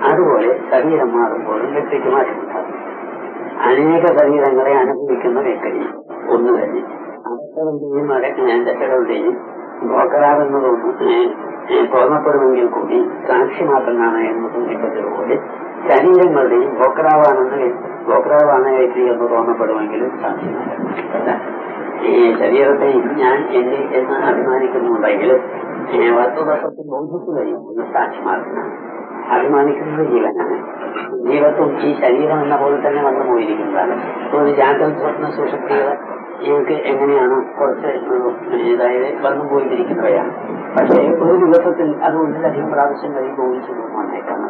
അതുപോലെ ശരീരം മാറുമ്പോഴും വ്യക്തിക്ക് മാറ്റമുണ്ടാകും അനേക ശരീരങ്ങളെ അനുഭവിക്കുന്ന വ്യക്തി ഒന്ന് തന്നെ അവസ്ഥകളുടെയും ദശകളുടെയും ബ്രോക്കറാകുന്നതൊന്നും തോന്നപ്പെടുമെങ്കിൽ കൂടി സാക്ഷി മാത്രമാണ് എന്ന് തോന്നിപ്പെട്ടതുപോലെ ശരീരങ്ങളുടെയും ബ്രോക്കറാവാണെന്ന് ബ്രോക്കറാവാണ് വ്യക്തി എന്ന് തോന്നപ്പെടുമെങ്കിലും സാക്ഷി മാത്രമല്ല ഈ ശരീരത്തെയും ഞാൻ എന്റെ എന്ന് അഭിമാനിക്കുന്നുണ്ടെങ്കിലും വസ്തുതത്വത്തിൽ ബോധിച്ചു കഴിയുമ്പോൾ സാക്ഷി മാത്രമാണ് അഭിമാനിക്കുന്നത് ജീവനാണ് ജീവത്വം ഈ ശരീരം എന്ന പോലെ തന്നെ വന്നു പോയിരിക്കുന്നതാണ് ഒരു ജാഗ്രത സ്വപ്ന സുഷക്തികൾ എനിക്ക് എങ്ങനെയാണ് കുറച്ച് അതായത് വന്നു പോയിരിക്കുന്നവയാണ് പക്ഷേ ഒരു ദിവസത്തിൽ അത് ഒന്നിലധികം പ്രാവശ്യം കഴിയുമ്പോൾ ഒഴിച്ചു വന്നേക്കാണ്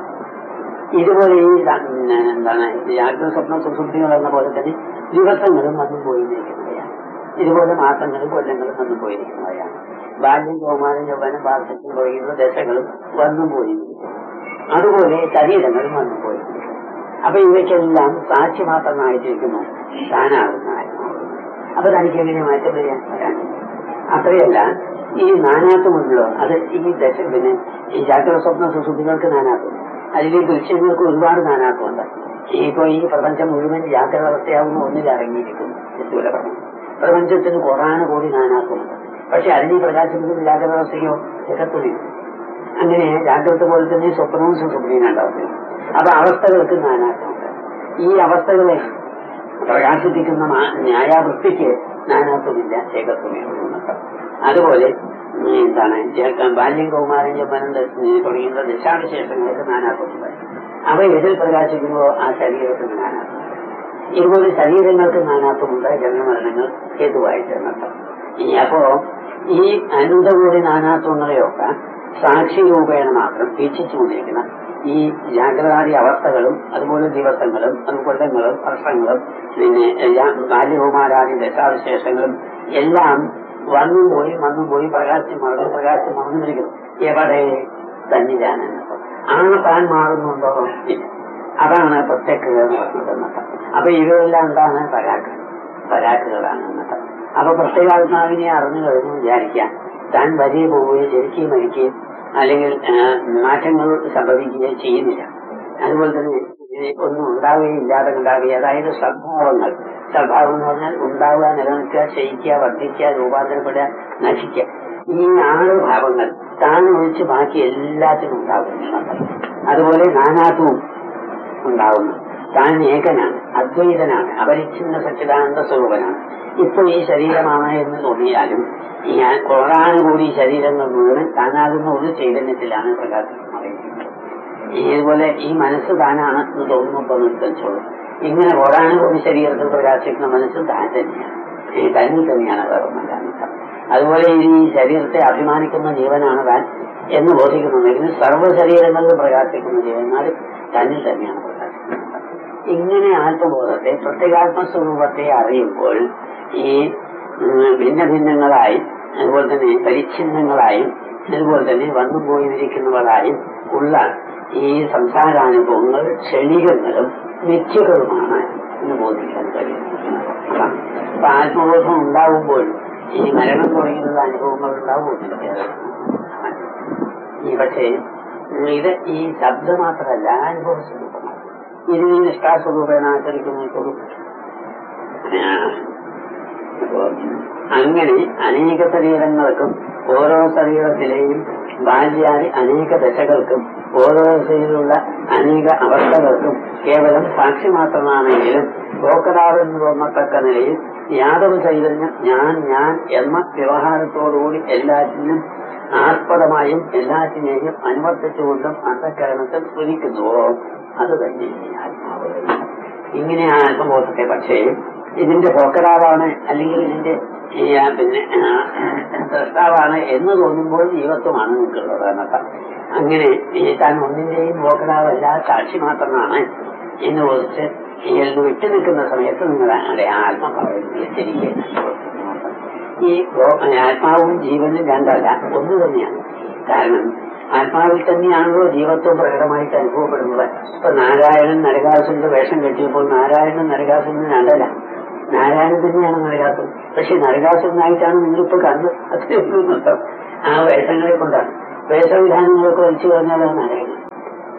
ഇതുപോലെ ഈ എന്താണ് ജാഗ്രത സ്വപ്ന സുഷുപ്തികൾ എന്ന പോലെ തന്നെ ദിവസങ്ങളും വന്നു പോയിരിക്കുന്നവയാണ് ഇതുപോലെ മാസങ്ങളും കൊല്ലങ്ങളും വന്നു പോയിരിക്കുന്നവയാണ് ബാല്യം കൗമാരം യൗവനം വാർദ്ധക്യം തുടങ്ങിയുള്ള ദശകളും വന്നു പോയിരിക്കുന്നു അതുപോലെ ശരീരങ്ങളും വന്നു പോയിരിക്കുന്നു അപ്പൊ ഇവയ്ക്കെല്ലാം സാക്ഷി മാത്രമായിട്ടിരിക്കുന്നു താനാകുന്ന അപ്പൊ തനിക്ക് എങ്ങനെ മാറ്റം വരാൻ വരാൻ അത്രയല്ല ഈ നാനാത്വമുണ്ടല്ലോ അത് ഈ ദശ പിന്നെ ഈ ജാഗ്രത സ്വപ്ന സുശുദ്ധികൾക്ക് നാനാത്വം അതിൽ ഈ ദൃശ്യങ്ങൾക്ക് ഒരുപാട് നാനാത്വമുണ്ട് ഇപ്പൊ ഈ പ്രപഞ്ചം മുഴുവൻ ജാഗ്രത അവസ്ഥയാകുന്ന ഒന്നിൽ അടങ്ങിയിരിക്കുന്നു സ്ഥൂല പ്രപഞ്ചം പ്രപഞ്ചത്തിന് കൊറാണ് കൂടി നാനാത്വമുണ്ട് പക്ഷെ അതിനെ പ്രകാശിപ്പിക്കുന്ന ജാഗ്രത അവസ്ഥയോ ജഗത്തുനില്ല അങ്ങനെ ജാഗ്രത പോലെ തന്നെ സ്വപ്നവും സുസ്വപ്നവും ഉണ്ടാവുന്നത് അപ്പൊ അവസ്ഥകൾക്ക് നാനാത്വമുണ്ട് ഈ അവസ്ഥകളെ പ്രകാശിപ്പിക്കുന്ന ന്യായാവൃത്തിക്ക് നാനാത്വമില്ല ഏകത്വമേ ഉള്ളൂ അതുപോലെ എന്താണ് ബാല്യം കൗമാരം ജമ്മനം തുടങ്ങിയുള്ള ദശാവിശേഷങ്ങൾക്ക് നാനാത്വമുണ്ട് അവ എതിൽ പ്രകാശിക്കുമ്പോൾ ആ ശരീരത്തിന് നാനാത്വം ഇതുപോലെ ശരീരങ്ങൾക്ക് നാനാത്വമുണ്ട് ജന്മമരണങ്ങൾ ഹേതുവായിട്ട് എന്നർത്ഥം അപ്പോ ഈ അനന്തകൂടി നാനാത്വങ്ങളെയൊക്കെ സാക്ഷി രൂപേണ മാത്രം വീക്ഷിച്ചുകൊണ്ടിരിക്കുന്ന ഈ ജാഗ്രതാദി അവസ്ഥകളും അതുപോലെ ദിവസങ്ങളും കൊല്ലങ്ങളും വർഷങ്ങളും പിന്നെ ബാല്യകുമാരാദി ദശാവിശേഷങ്ങളും എല്ലാം വന്നും പോയി വന്നും പോയി പ്രകാശം മാറും പ്രകാശം മാറുന്നിരിക്കുന്നു എവിടെ തന്നിലാണ് ആ താൻ മാറുന്നുണ്ടോ ഇല്ല അതാണ് പ്രത്യക്ഷത എന്നർത്ഥം അപ്പൊ ഇവയെല്ലാം എന്താണ് പരാക്ക് പരാക്കുകളാണ് എന്നർത്ഥം അപ്പൊ പ്രത്യേകാത്മാവിനെ അറിഞ്ഞു കഴിഞ്ഞു വിചാരിക്കാം താൻ വലിയ പോവുകയും ജനിക്കുകയും മരിക്കുകയും അല്ലെങ്കിൽ മാറ്റങ്ങൾ സംഭവിക്കുകയും ചെയ്യുന്നില്ല അതുപോലെ തന്നെ ഒന്നും ഉണ്ടാവുകയും ഇല്ലാതെ ഉണ്ടാവുകയും അതായത് സദ്ഭാവങ്ങൾ സദ്ഭാവം എന്ന് പറഞ്ഞാൽ ഉണ്ടാവുക നിലനിൽക്കുക ക്ഷയിക്കുക വർദ്ധിക്കുക രൂപാന്തരപ്പെടുക നശിക്കുക ഈ ആറ് ഭാവങ്ങൾ താൻ ഒഴിച്ച് ബാക്കി എല്ലാത്തിനും ഉണ്ടാകുന്നുണ്ട് അതുപോലെ നാനാത്വവും ഉണ്ടാവുന്നു താൻ ഏകനാണ് അദ്വൈതനാണ് അപരിച്ഛിന്ന സച്ചിദാനന്ദ സ്വരൂപനാണ് ഇപ്പൊ ഈ ശരീരമാണ് എന്ന് തോന്നിയാലും ഈ കോടാനുകൂടി ശരീരങ്ങൾ മുഴുവൻ താനാകുന്ന ഒരു ചൈതന്യത്തിലാണ് പ്രകാശിക്കുന്നത് ഇതുപോലെ ഈ മനസ്സ് താനാണ് എന്ന് തോന്നുമ്പോൾ നിർത്തച്ചോളൂ ഇങ്ങനെ കോടാനുകൂടി ശരീരത്തിൽ പ്രകാശിക്കുന്ന മനസ്സ് താൻ തന്നെയാണ് ഈ തന്നിൽ തന്നെയാണ് വേറെ ഒന്നല്ല അതുപോലെ ഈ ശരീരത്തെ അഭിമാനിക്കുന്ന ജീവനാണ് താൻ എന്ന് ബോധിക്കുന്നുണ്ടെങ്കിൽ സർവ്വ ശരീരങ്ങളിൽ പ്രകാശിക്കുന്ന ജീവന്മാർ തന്നിൽ തന്നെയാണ് പ്രകാശിക്കുന്നത് ഇങ്ങനെ ആത്മബോധത്തെ പ്രത്യേകാത്മസ്വരൂപത്തെ അറിയുമ്പോൾ ഈ ഭിന്ന ഭിന്നങ്ങളായി അതുപോലെ തന്നെ പരിച്ഛിന്നങ്ങളായും അതുപോലെ തന്നെ വന്നു പോയിരിക്കുന്നവരായും ഉള്ള ഈ സംസാരാനുഭവങ്ങൾ ക്ഷണികങ്ങളും മിഥ്യകളുമാണ് എന്ന് ബോധിക്കാൻ കഴിയും അപ്പൊ ആത്മബോധം ഉണ്ടാവുമ്പോൾ ഈ മരണം തുടങ്ങിയുള്ള അനുഭവങ്ങൾ ഉണ്ടാവുന്നില്ല ഈ പക്ഷേ ഇത് ഈ ശബ്ദം മാത്രമല്ല അനുഭവ സ്വരൂപമാണ് ഇത് നിഷ്ഠാസ്വരൂപേണ ആചരിക്കുന്നതോടും അങ്ങനെ അനേക ശരീരങ്ങൾക്കും ഓരോ ശരീരത്തിലെയും ബാല്യാദി അനേക ദശകൾക്കും ഓരോ ദശയിലുള്ള അനേക അവസ്ഥകൾക്കും കേവലം സാക്ഷി മാത്രമാണെങ്കിലും ബ്രോക്കറാവെന്ന് തോന്നത്തക്ക നിലയിൽ യാതൊരു ചൈതന്യം ഞാൻ ഞാൻ എന്ന വ്യവഹാരത്തോടുകൂടി എല്ലാറ്റിനും ആസ്പദമായും എല്ലാറ്റിനെയും അനുവർത്തിച്ചുകൊണ്ടും അന്ധകരണത്തിൽ സ്മരിക്കുന്നുവോ അത് തന്നെ ആത്മാവ് ഇങ്ങനെ ആത്മബോധത്തെ പക്ഷേ ഇതിന്റെ പോക്കരാവാണ് അല്ലെങ്കിൽ ഇതിന്റെ പിന്നെ ദ്രഷ്ടാവാണ് എന്ന് തോന്നുമ്പോൾ ജീവത്വമാണ് നിങ്ങൾക്കുള്ളത് എന്നർത്ഥം അങ്ങനെ താൻ ഒന്നിന്റെയും പോക്കരാവല്ല സാക്ഷി മാത്രമാണ് എന്ന് ബോധിച്ച് എന്ന് വിട്ടു നിൽക്കുന്ന സമയത്ത് നിങ്ങളുടെ ആത്മഭാവത്തിൽ ശരിക്കും ഈ ആത്മാവും ജീവനും രണ്ടല്ല ഒന്ന് തന്നെയാണ് കാരണം ആത്മാവിൽ തന്നെയാണല്ലോ ജീവത്വം പ്രകടമായിട്ട് അനുഭവപ്പെടുന്നത് ഇപ്പൊ നാരായണൻ നരകാസുരന്റെ വേഷം കെട്ടിയപ്പോൾ നാരായണൻ നരകാസുരൻ രണ്ടല്ല നാരായണൻ തന്നെയാണ് നരകാസുരൻ പക്ഷെ നരകാസുരനായിട്ടാണ് നിങ്ങളിപ്പോ കണ്ടത് അത്രയും നൃത്തം ആ വേഷങ്ങളെ കൊണ്ടാണ് വേഷവിധാനങ്ങളൊക്കെ വലിച്ചു പറഞ്ഞാൽ നാരായണൻ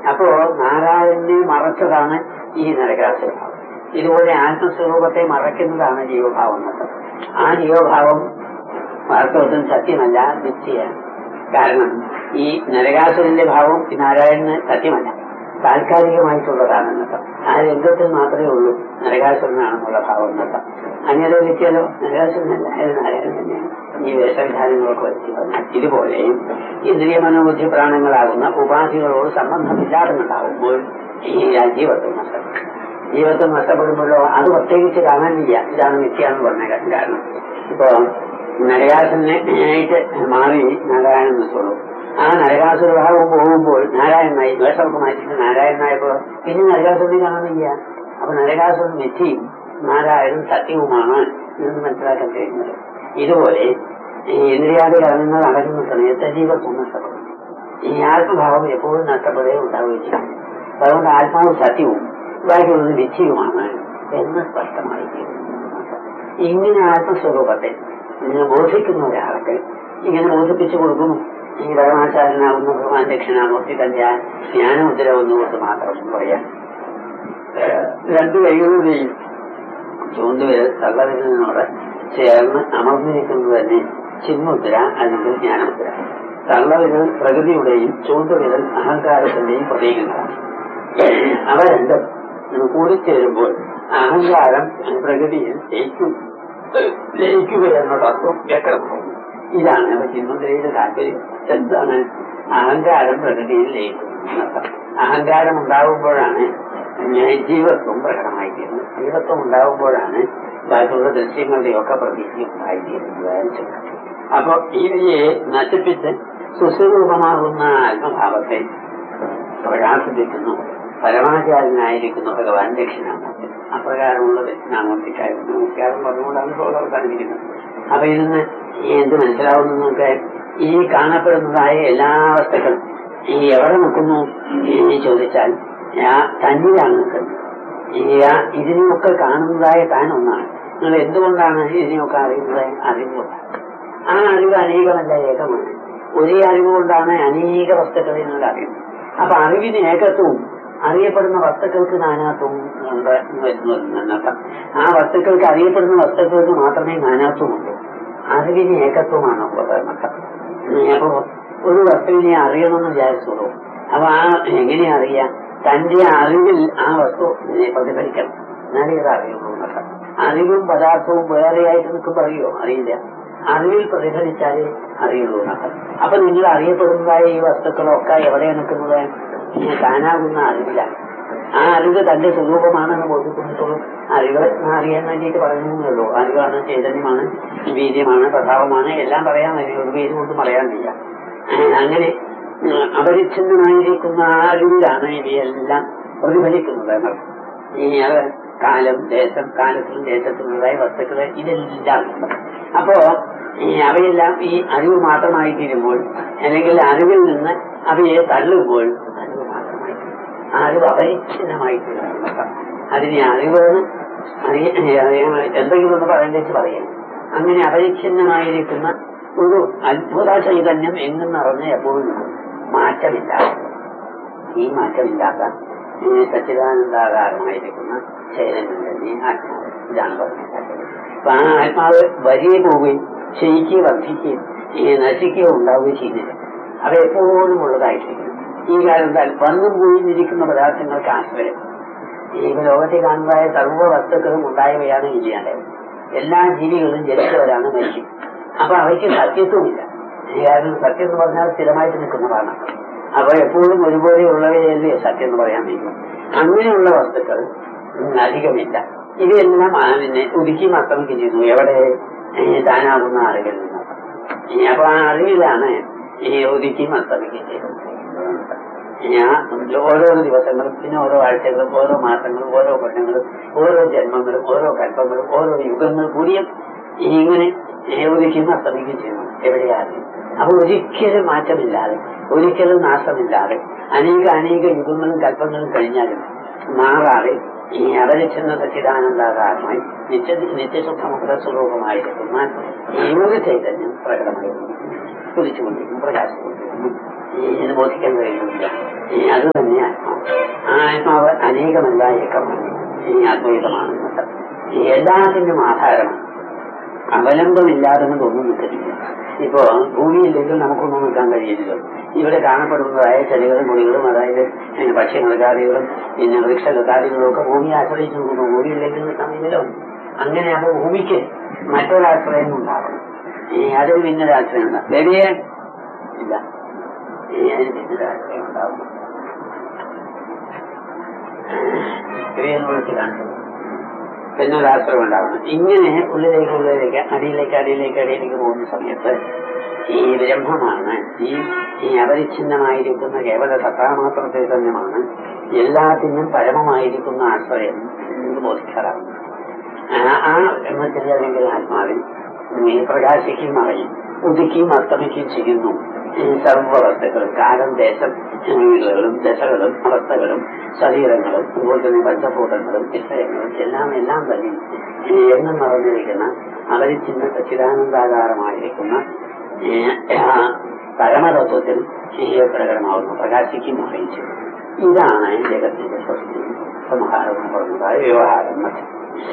അപ്പോ നാരായണനെ മറച്ചതാണ് ഈ നരകാസുരഭാവം ഇതുപോലെ ആത്മസ്വരൂപത്തെ മറയ്ക്കുന്നതാണ് ജീവഭാവം എന്നത് ആ ജീവഭാവം വാസ്തവത്തിൽ സത്യമല്ല മിഥ്യയാണ് കാരണം ഈ നരകാസുരന്റെ ഭാവം ഈ നാരായണന് സത്യമല്ല താൽക്കാലികമായിട്ടുള്ളതാണ് എന്നർത്ഥം ആ രംഗത്തിൽ മാത്രമേ ഉള്ളൂ നരകാസുരനാണെന്നുള്ള ഭാവം എന്നർത്ഥം അങ്ങനെ വ്യക്തിയല്ലോ നരകാസുരനല്ല അയാൾ നാരായണൻ തന്നെയാണ് ഈ വേഷവിധാനങ്ങളൊക്കെ വരുത്തി പറഞ്ഞാൽ ഇതുപോലെ ഇന്ദ്രിയ മനോബുദ്ധി പ്രാണങ്ങളാകുന്ന ഉപാധികളോട് സംബന്ധമില്ലാതെന്നുണ്ടാവുമ്പോൾ ഈ ജീവത്വം നഷ്ടപ്പെടും ജീവത്വം നഷ്ടപ്പെടുമ്പോഴോ അത് പ്രത്യേകിച്ച് കാണാനില്ല ഇതാണ് മിഥ്യാന്ന് പറഞ്ഞ കാരണം ഇപ്പൊ നരകാസുരനായിട്ട് മാറി നാരായണൻ നിൽക്കുള്ളൂ ആ നരകാസുരഭാവം പോകുമ്പോൾ നാരായണനായി വേഷമൊക്കെ മാറ്റിയിട്ട് നാരായണനായപ്പോ പിന്നെ നരകാസുരനെ കാണുന്നില്ല അപ്പൊ നരകാസുരൻ മിഥ്യയും നാരായണൻ സത്യവുമാണ് എന്ന് മനസ്സിലാക്കാൻ കഴിയുന്നത് ഇതുപോലെ ഈ ഇന്ദ്രിയാദി കർമ്മങ്ങൾ നടക്കുന്ന സമയത്ത് ജീവത്വം നഷ്ടപ്പെടും ഈ ആത്മഭാവം എപ്പോഴും നഷ്ടപ്പെടുകയും ഉണ്ടാവുകയും ചെയ്യും അതുകൊണ്ട് ആത്മാവ് സത്യവും ബാക്കിയുള്ളത് മിഥ്യയുമാണ് എന്ന് സ്പഷ്ടമായി ഇങ്ങനെ ആത്മസ്വരൂപത്തെ ഇങ്ങനെ ബോധിക്കുന്ന ഒരാൾക്ക് ഇങ്ങനെ ബോധിപ്പിച്ചു കൊടുക്കുന്നു ഈ പരമാചാര്യനാകുന്ന ഭഗവാൻ ദക്ഷിണാമൂർത്തി തന്റെ ജ്ഞാനമുദ്ര ഒന്നുകൊണ്ട് മാത്രം പറയാം രണ്ടു കൈകളുടെയും ചൂണ്ടുവിരൽ തള്ളവിരലിനോട് ചേർന്ന് അമർന്നിരിക്കുന്നത് തന്നെ ചിന്മുദ്ര അല്ലെങ്കിൽ ജ്ഞാനമുദ്ര തള്ളവിരൽ പ്രകൃതിയുടെയും ചൂണ്ടുവിരൽ അഹങ്കാരത്തിന്റെയും പ്രതീകങ്ങളാണ് അവ രണ്ടും കൂടിച്ചേരുമ്പോൾ അഹങ്കാരം പ്രകൃതിയിൽ ലയിക്കും ലയിക്കുക എന്ന തത്വം വ്യക്തമാകും ഇതാണ് അപ്പൊ ചിന്മുദ്രയുടെ താല്പര്യം എന്താണ് അഹങ്കാരം പ്രകൃതിയിൽ ലയിക്കുന്നത് അഹങ്കാരം ഉണ്ടാകുമ്പോഴാണ് ജീവത്വം പ്രകടമായിത്തീരുന്നത് ജീവത്വം ഉണ്ടാകുമ്പോഴാണ് ബാക്കിയുള്ള ദൃശ്യങ്ങളുടെയൊക്കെ പ്രതീതി ഉണ്ടായിത്തീരുന്നത് അപ്പൊ ഇവയെ നശിപ്പിച്ച് സുസ്വരൂപമാകുന്ന ആത്മഭാവത്തെ പ്രകാശിപ്പിക്കുന്നു പരമാചാര്യനായിരിക്കുന്ന ഭഗവാൻ ദക്ഷിണാമൂർത്തി അപ്രകാരമുള്ള ദക്ഷിണാമൂർത്തിക്കായിരുന്നു നമസ്കാരം പറഞ്ഞുകൊണ്ടാണ് ഇപ്പോൾ അവസാനിപ്പിക്കുന്നത് അപ്പൊ ഇതിന്ന് എന്ത് മനസ്സിലാവുന്നൊക്കെ ഈ കാണപ്പെടുന്നതായ എല്ലാ വസ്തുക്കളും ഈ എവിടെ നിൽക്കുന്നു എന്ന് ചോദിച്ചാൽ തന്നിലാണ് നിൽക്കുന്നത് ഈ ഇതിനെയൊക്കെ കാണുന്നതായ താൻ ഒന്നാണ് നിങ്ങൾ എന്തുകൊണ്ടാണ് ഇതിനെയൊക്കെ അറിയുന്നത് അറിവുകൊണ്ടാണ് ആ അറിവ് അനേകമല്ല ഏകമാണ് ഒരേ അറിവുകൊണ്ടാണ് അനേക വസ്തുക്കളെ നിങ്ങൾ അറിയുന്നത് അപ്പൊ അറിവിന് ഏകത്വവും അറിയപ്പെടുന്ന വസ്തുക്കൾക്ക് നാനാത്വവും ഉണ്ട് എന്നർത്ഥം ആ വസ്തുക്കൾക്ക് അറിയപ്പെടുന്ന വസ്തുക്കൾക്ക് മാത്രമേ നാനാത്വമുള്ളൂ അറിവിന് ഏകത്വമാണ് ഉള്ളത് എന്നർത്ഥം അപ്പൊ ഒരു വസ്തുവിനെ അറിയണമെന്ന് വിചാരിച്ചോളൂ അപ്പൊ ആ എങ്ങനെ അറിയാം തന്റെ അറിവിൽ ആ വസ്തു പ്രതിഫലിക്കണം എന്നാലേ ഇത് അറിയുള്ളൂ എന്നർത്ഥം അറിവും പദാർത്ഥവും വേറെയായിട്ട് നിൽക്കുമ്പോൾ അറിയോ അറിയില്ല അറിവിൽ പ്രതിഫലിച്ചാലേ അറിയുള്ളൂ എന്നർത്ഥം അപ്പൊ നിങ്ങൾ അറിയപ്പെടുന്നതായ ഈ വസ്തുക്കളൊക്കെ എവിടെയാണ് നിൽക്കുന്നത് താനാകുന്ന അറിവിലാണ് ആ അറിവ് തന്റെ സ്വരൂപമാണെന്ന് ബോധ്യപ്പെട്ടിട്ടുള്ളൂ അറിവ് അറിയാൻ വേണ്ടിയിട്ട് പറയുന്നുള്ളൂ അറിവാണ് ചൈതന്യമാണ് വീര്യമാണ് പ്രഭാവമാണ് എല്ലാം പറയാൻ കഴിയും ഒരു പേര് കൊണ്ട് പറയാൻ വയ്യ അങ്ങനെ അപരിച്ഛിന്നമായിരിക്കുന്ന ആ അറിവിലാണ് ഇവയെല്ലാം പ്രതിഫലിക്കുന്നത് എന്നർത്ഥം ഈ അത് കാലം ദേശം കാലത്തിലും ദേശത്തിലുള്ളതായ വസ്തുക്കള് ഇതെല്ലാം അപ്പോ ഈ അവയെല്ലാം ഈ അറിവ് മാത്രമായി തീരുമ്പോൾ അല്ലെങ്കിൽ അറിവിൽ നിന്ന് അവയെ തള്ളുമ്പോൾ അറിവ് മാത്രമായി അറിവ് അപരിച്ഛിന്നമായി തീരുന്നു അതിനെ അറിവെന്ന് എന്തെങ്കിലും ഒന്ന് പറയേണ്ടത് പറയാം അങ്ങനെ അപരിച്ഛിന്നമായിരിക്കുന്ന ഒരു അത്ഭുത ചൈതന്യം എങ്ങും നിറഞ്ഞ എപ്പോഴും മാറ്റമില്ലാതെ ഈ മാറ്റമില്ലാത്ത ഈ സച്ചിദാനന്ദാകാരമായിരിക്കുന്ന ചൈതന്യം തന്നെ ആത്മാവ് ഇതാണ് പറഞ്ഞത് അപ്പൊ ആ ആത്മാവ് വലിയ പോവുകയും ക്ഷയിക്കുകയും വർദ്ധിക്കുകയും ഈ നശിക്കുകയും ഉണ്ടാവുകയും ചെയ്യുന്നില്ല അവ എപ്പോഴും ഉള്ളതായിട്ടിരിക്കുന്നു ഈ കാലത്താൽ വന്നും പോയിരിക്കുന്ന പദാർത്ഥങ്ങൾക്ക് ആശ്രയം ഈ ലോകത്തിൽ കാണുന്നതായ സർവ്വ വസ്തുക്കളും ഉണ്ടായവയാണ് ഇല്ലാണ്ടായത് എല്ലാ ജീവികളും ജനിച്ചവരാണ് മരിക്കും അപ്പൊ അവയ്ക്ക് സത്യത്വമില്ല കാരണം സത്യം എന്ന് പറഞ്ഞാൽ സ്ഥിരമായിട്ട് നിൽക്കുന്നതാണ് അപ്പൊ എപ്പോഴും ഒരുപോലെയുള്ളവയല്ലേ സത്യം എന്ന് പറയാൻ കഴിയും അങ്ങനെയുള്ള വസ്തുക്കൾ അധികമില്ല ഇവയെല്ലാം പിന്നെ ഉരുക്കി അസ്തമിക്കുകയും ചെയ്യുന്നു എവിടെ താനാകുന്ന അറിവിൽ നിന്ന് അപ്പൊ ആ അറിവിലാണ് ഈ ഉദിക്കും അസ്തമിക്കുകയും ചെയ്യുന്നത് ഞാൻ ഓരോ ദിവസങ്ങളും പിന്നെ ഓരോ ആഴ്ചകളും ഓരോ മാസങ്ങളും ഓരോ കൊല്ലങ്ങളും ഓരോ ജന്മങ്ങളും ഓരോ കൽപ്പങ്ങളും ഓരോ യുഗങ്ങൾ കൂടിയും ഇങ്ങനെ ഉദിക്കും അസ്തമിക്കുകയും ചെയ്യുന്നു എവിടെയാണ് അപ്പൊ ഒരിക്കലും മാറ്റമില്ലാതെ ഒരിക്കലും നാശമില്ലാതെ അനേക അനേക യുഗങ്ങളും കൽപ്പങ്ങളും കഴിഞ്ഞാലും മാറാതെ ഈ അവരിച്ചെന്ന സച്ചിദാനന്ദാകാരമായി നിത്യ നിത്യസുഖമുഖ സ്വരൂപമായിരിക്കുന്ന ഈ ഒരു ചൈതന്യം പ്രകടമായിരുന്നു കുതിച്ചുകൊണ്ടിരിക്കുന്നു പ്രകാശിച്ചുകൊണ്ടിരിക്കുന്നു ഇത് ബോധിക്കാൻ കഴിയുന്നില്ല ഈ അത് തന്നെ ആത്മാവ് ആ ആത്മാവ് അനേകമല്ല ഏകമാണ് ഈ അദ്വൈതമാണ് ഈ എല്ലാത്തിനും ആധാരമാണ് അവലംബമില്ലാതെ ഒന്നും നിൽക്കുന്നില്ല ഇപ്പോ ഭൂമിയില്ലെങ്കിൽ നമുക്കൊന്നും നിൽക്കാൻ കഴിയില്ലല്ലോ ഇവിടെ കാണപ്പെടുന്നതായ ചെടികളും മുടികളും അതായത് പിന്നെ പക്ഷിമൃഗാദികളും പിന്നെ വൃക്ഷലതാദികളും ഒക്കെ ഭൂമിയെ ആശ്രയിച്ച് നിൽക്കുന്നു ഭൂമിയില്ലെങ്കിൽ നിൽക്കാൻ കഴിയില്ലോ അങ്ങനെയാണ് ഭൂമിക്ക് മറ്റൊരാശ്രയം ഉണ്ടാവണം ഈ അതിന് പിന്നൊരാശ്രയം ഉണ്ടാവും ബേബിയെ ഇല്ല ഈ അതിന് പിന്നൊരാശ്രയം ഉണ്ടാവും ബേബിയെന്ന് വിളിച്ച് കാണിച്ചു എന്നൊരാശ്രയം ഉണ്ടാവണം ഇങ്ങനെ ഉള്ളിലേക്ക് ഉള്ളിലേക്ക് അടിയിലേക്ക് അടിയിലേക്ക് അടിയിലേക്ക് പോകുന്ന സമയത്ത് ഈ ബ്രഹ്മമാണ് ഈ ഈ അപരിച്ഛിന്നമായിരിക്കുന്ന കേവല സത്താമാത്ര ചൈതന്യമാണ് എല്ലാത്തിനും പരമമായിരിക്കുന്ന ആശ്രയം എന്ന് ബോധിക്കാറാണ് ആ- ആ ബ്രഹ്മത്തിൽ അല്ലെങ്കിൽ ആത്മാവിൽ നീ പ്രകാശിക്കും മറയും ഉദിക്കുകയും അസ്തമിക്കുകയും ചെയ്യുന്നു ഈ സർവവസ്ഥകളും കാലം ദേശം വീടുകളും ദശകളും അവസ്ഥകളും ശരീരങ്ങളും അതുപോലെ തന്നെ പഞ്ചഭൂതങ്ങളും വിഷയങ്ങളും എല്ലാം എല്ലാം തന്നെ ഈ എന്നും നിറഞ്ഞിരിക്കുന്ന അവരിച്ചിന്ന സച്ചിദാനന്ദാകാരമായിരിക്കുന്ന ഈ, ആ, പരമതത്വത്തിൽ ഈ പ്രകടമാവുന്നു പ്രകാശിക്കും അറിയിച്ചു ഇതാണ് ജഗത്തിന്റെ സൃഷ്ടി സംഹാരം പറഞ്ഞതായ വ്യവഹാരം മറ്റും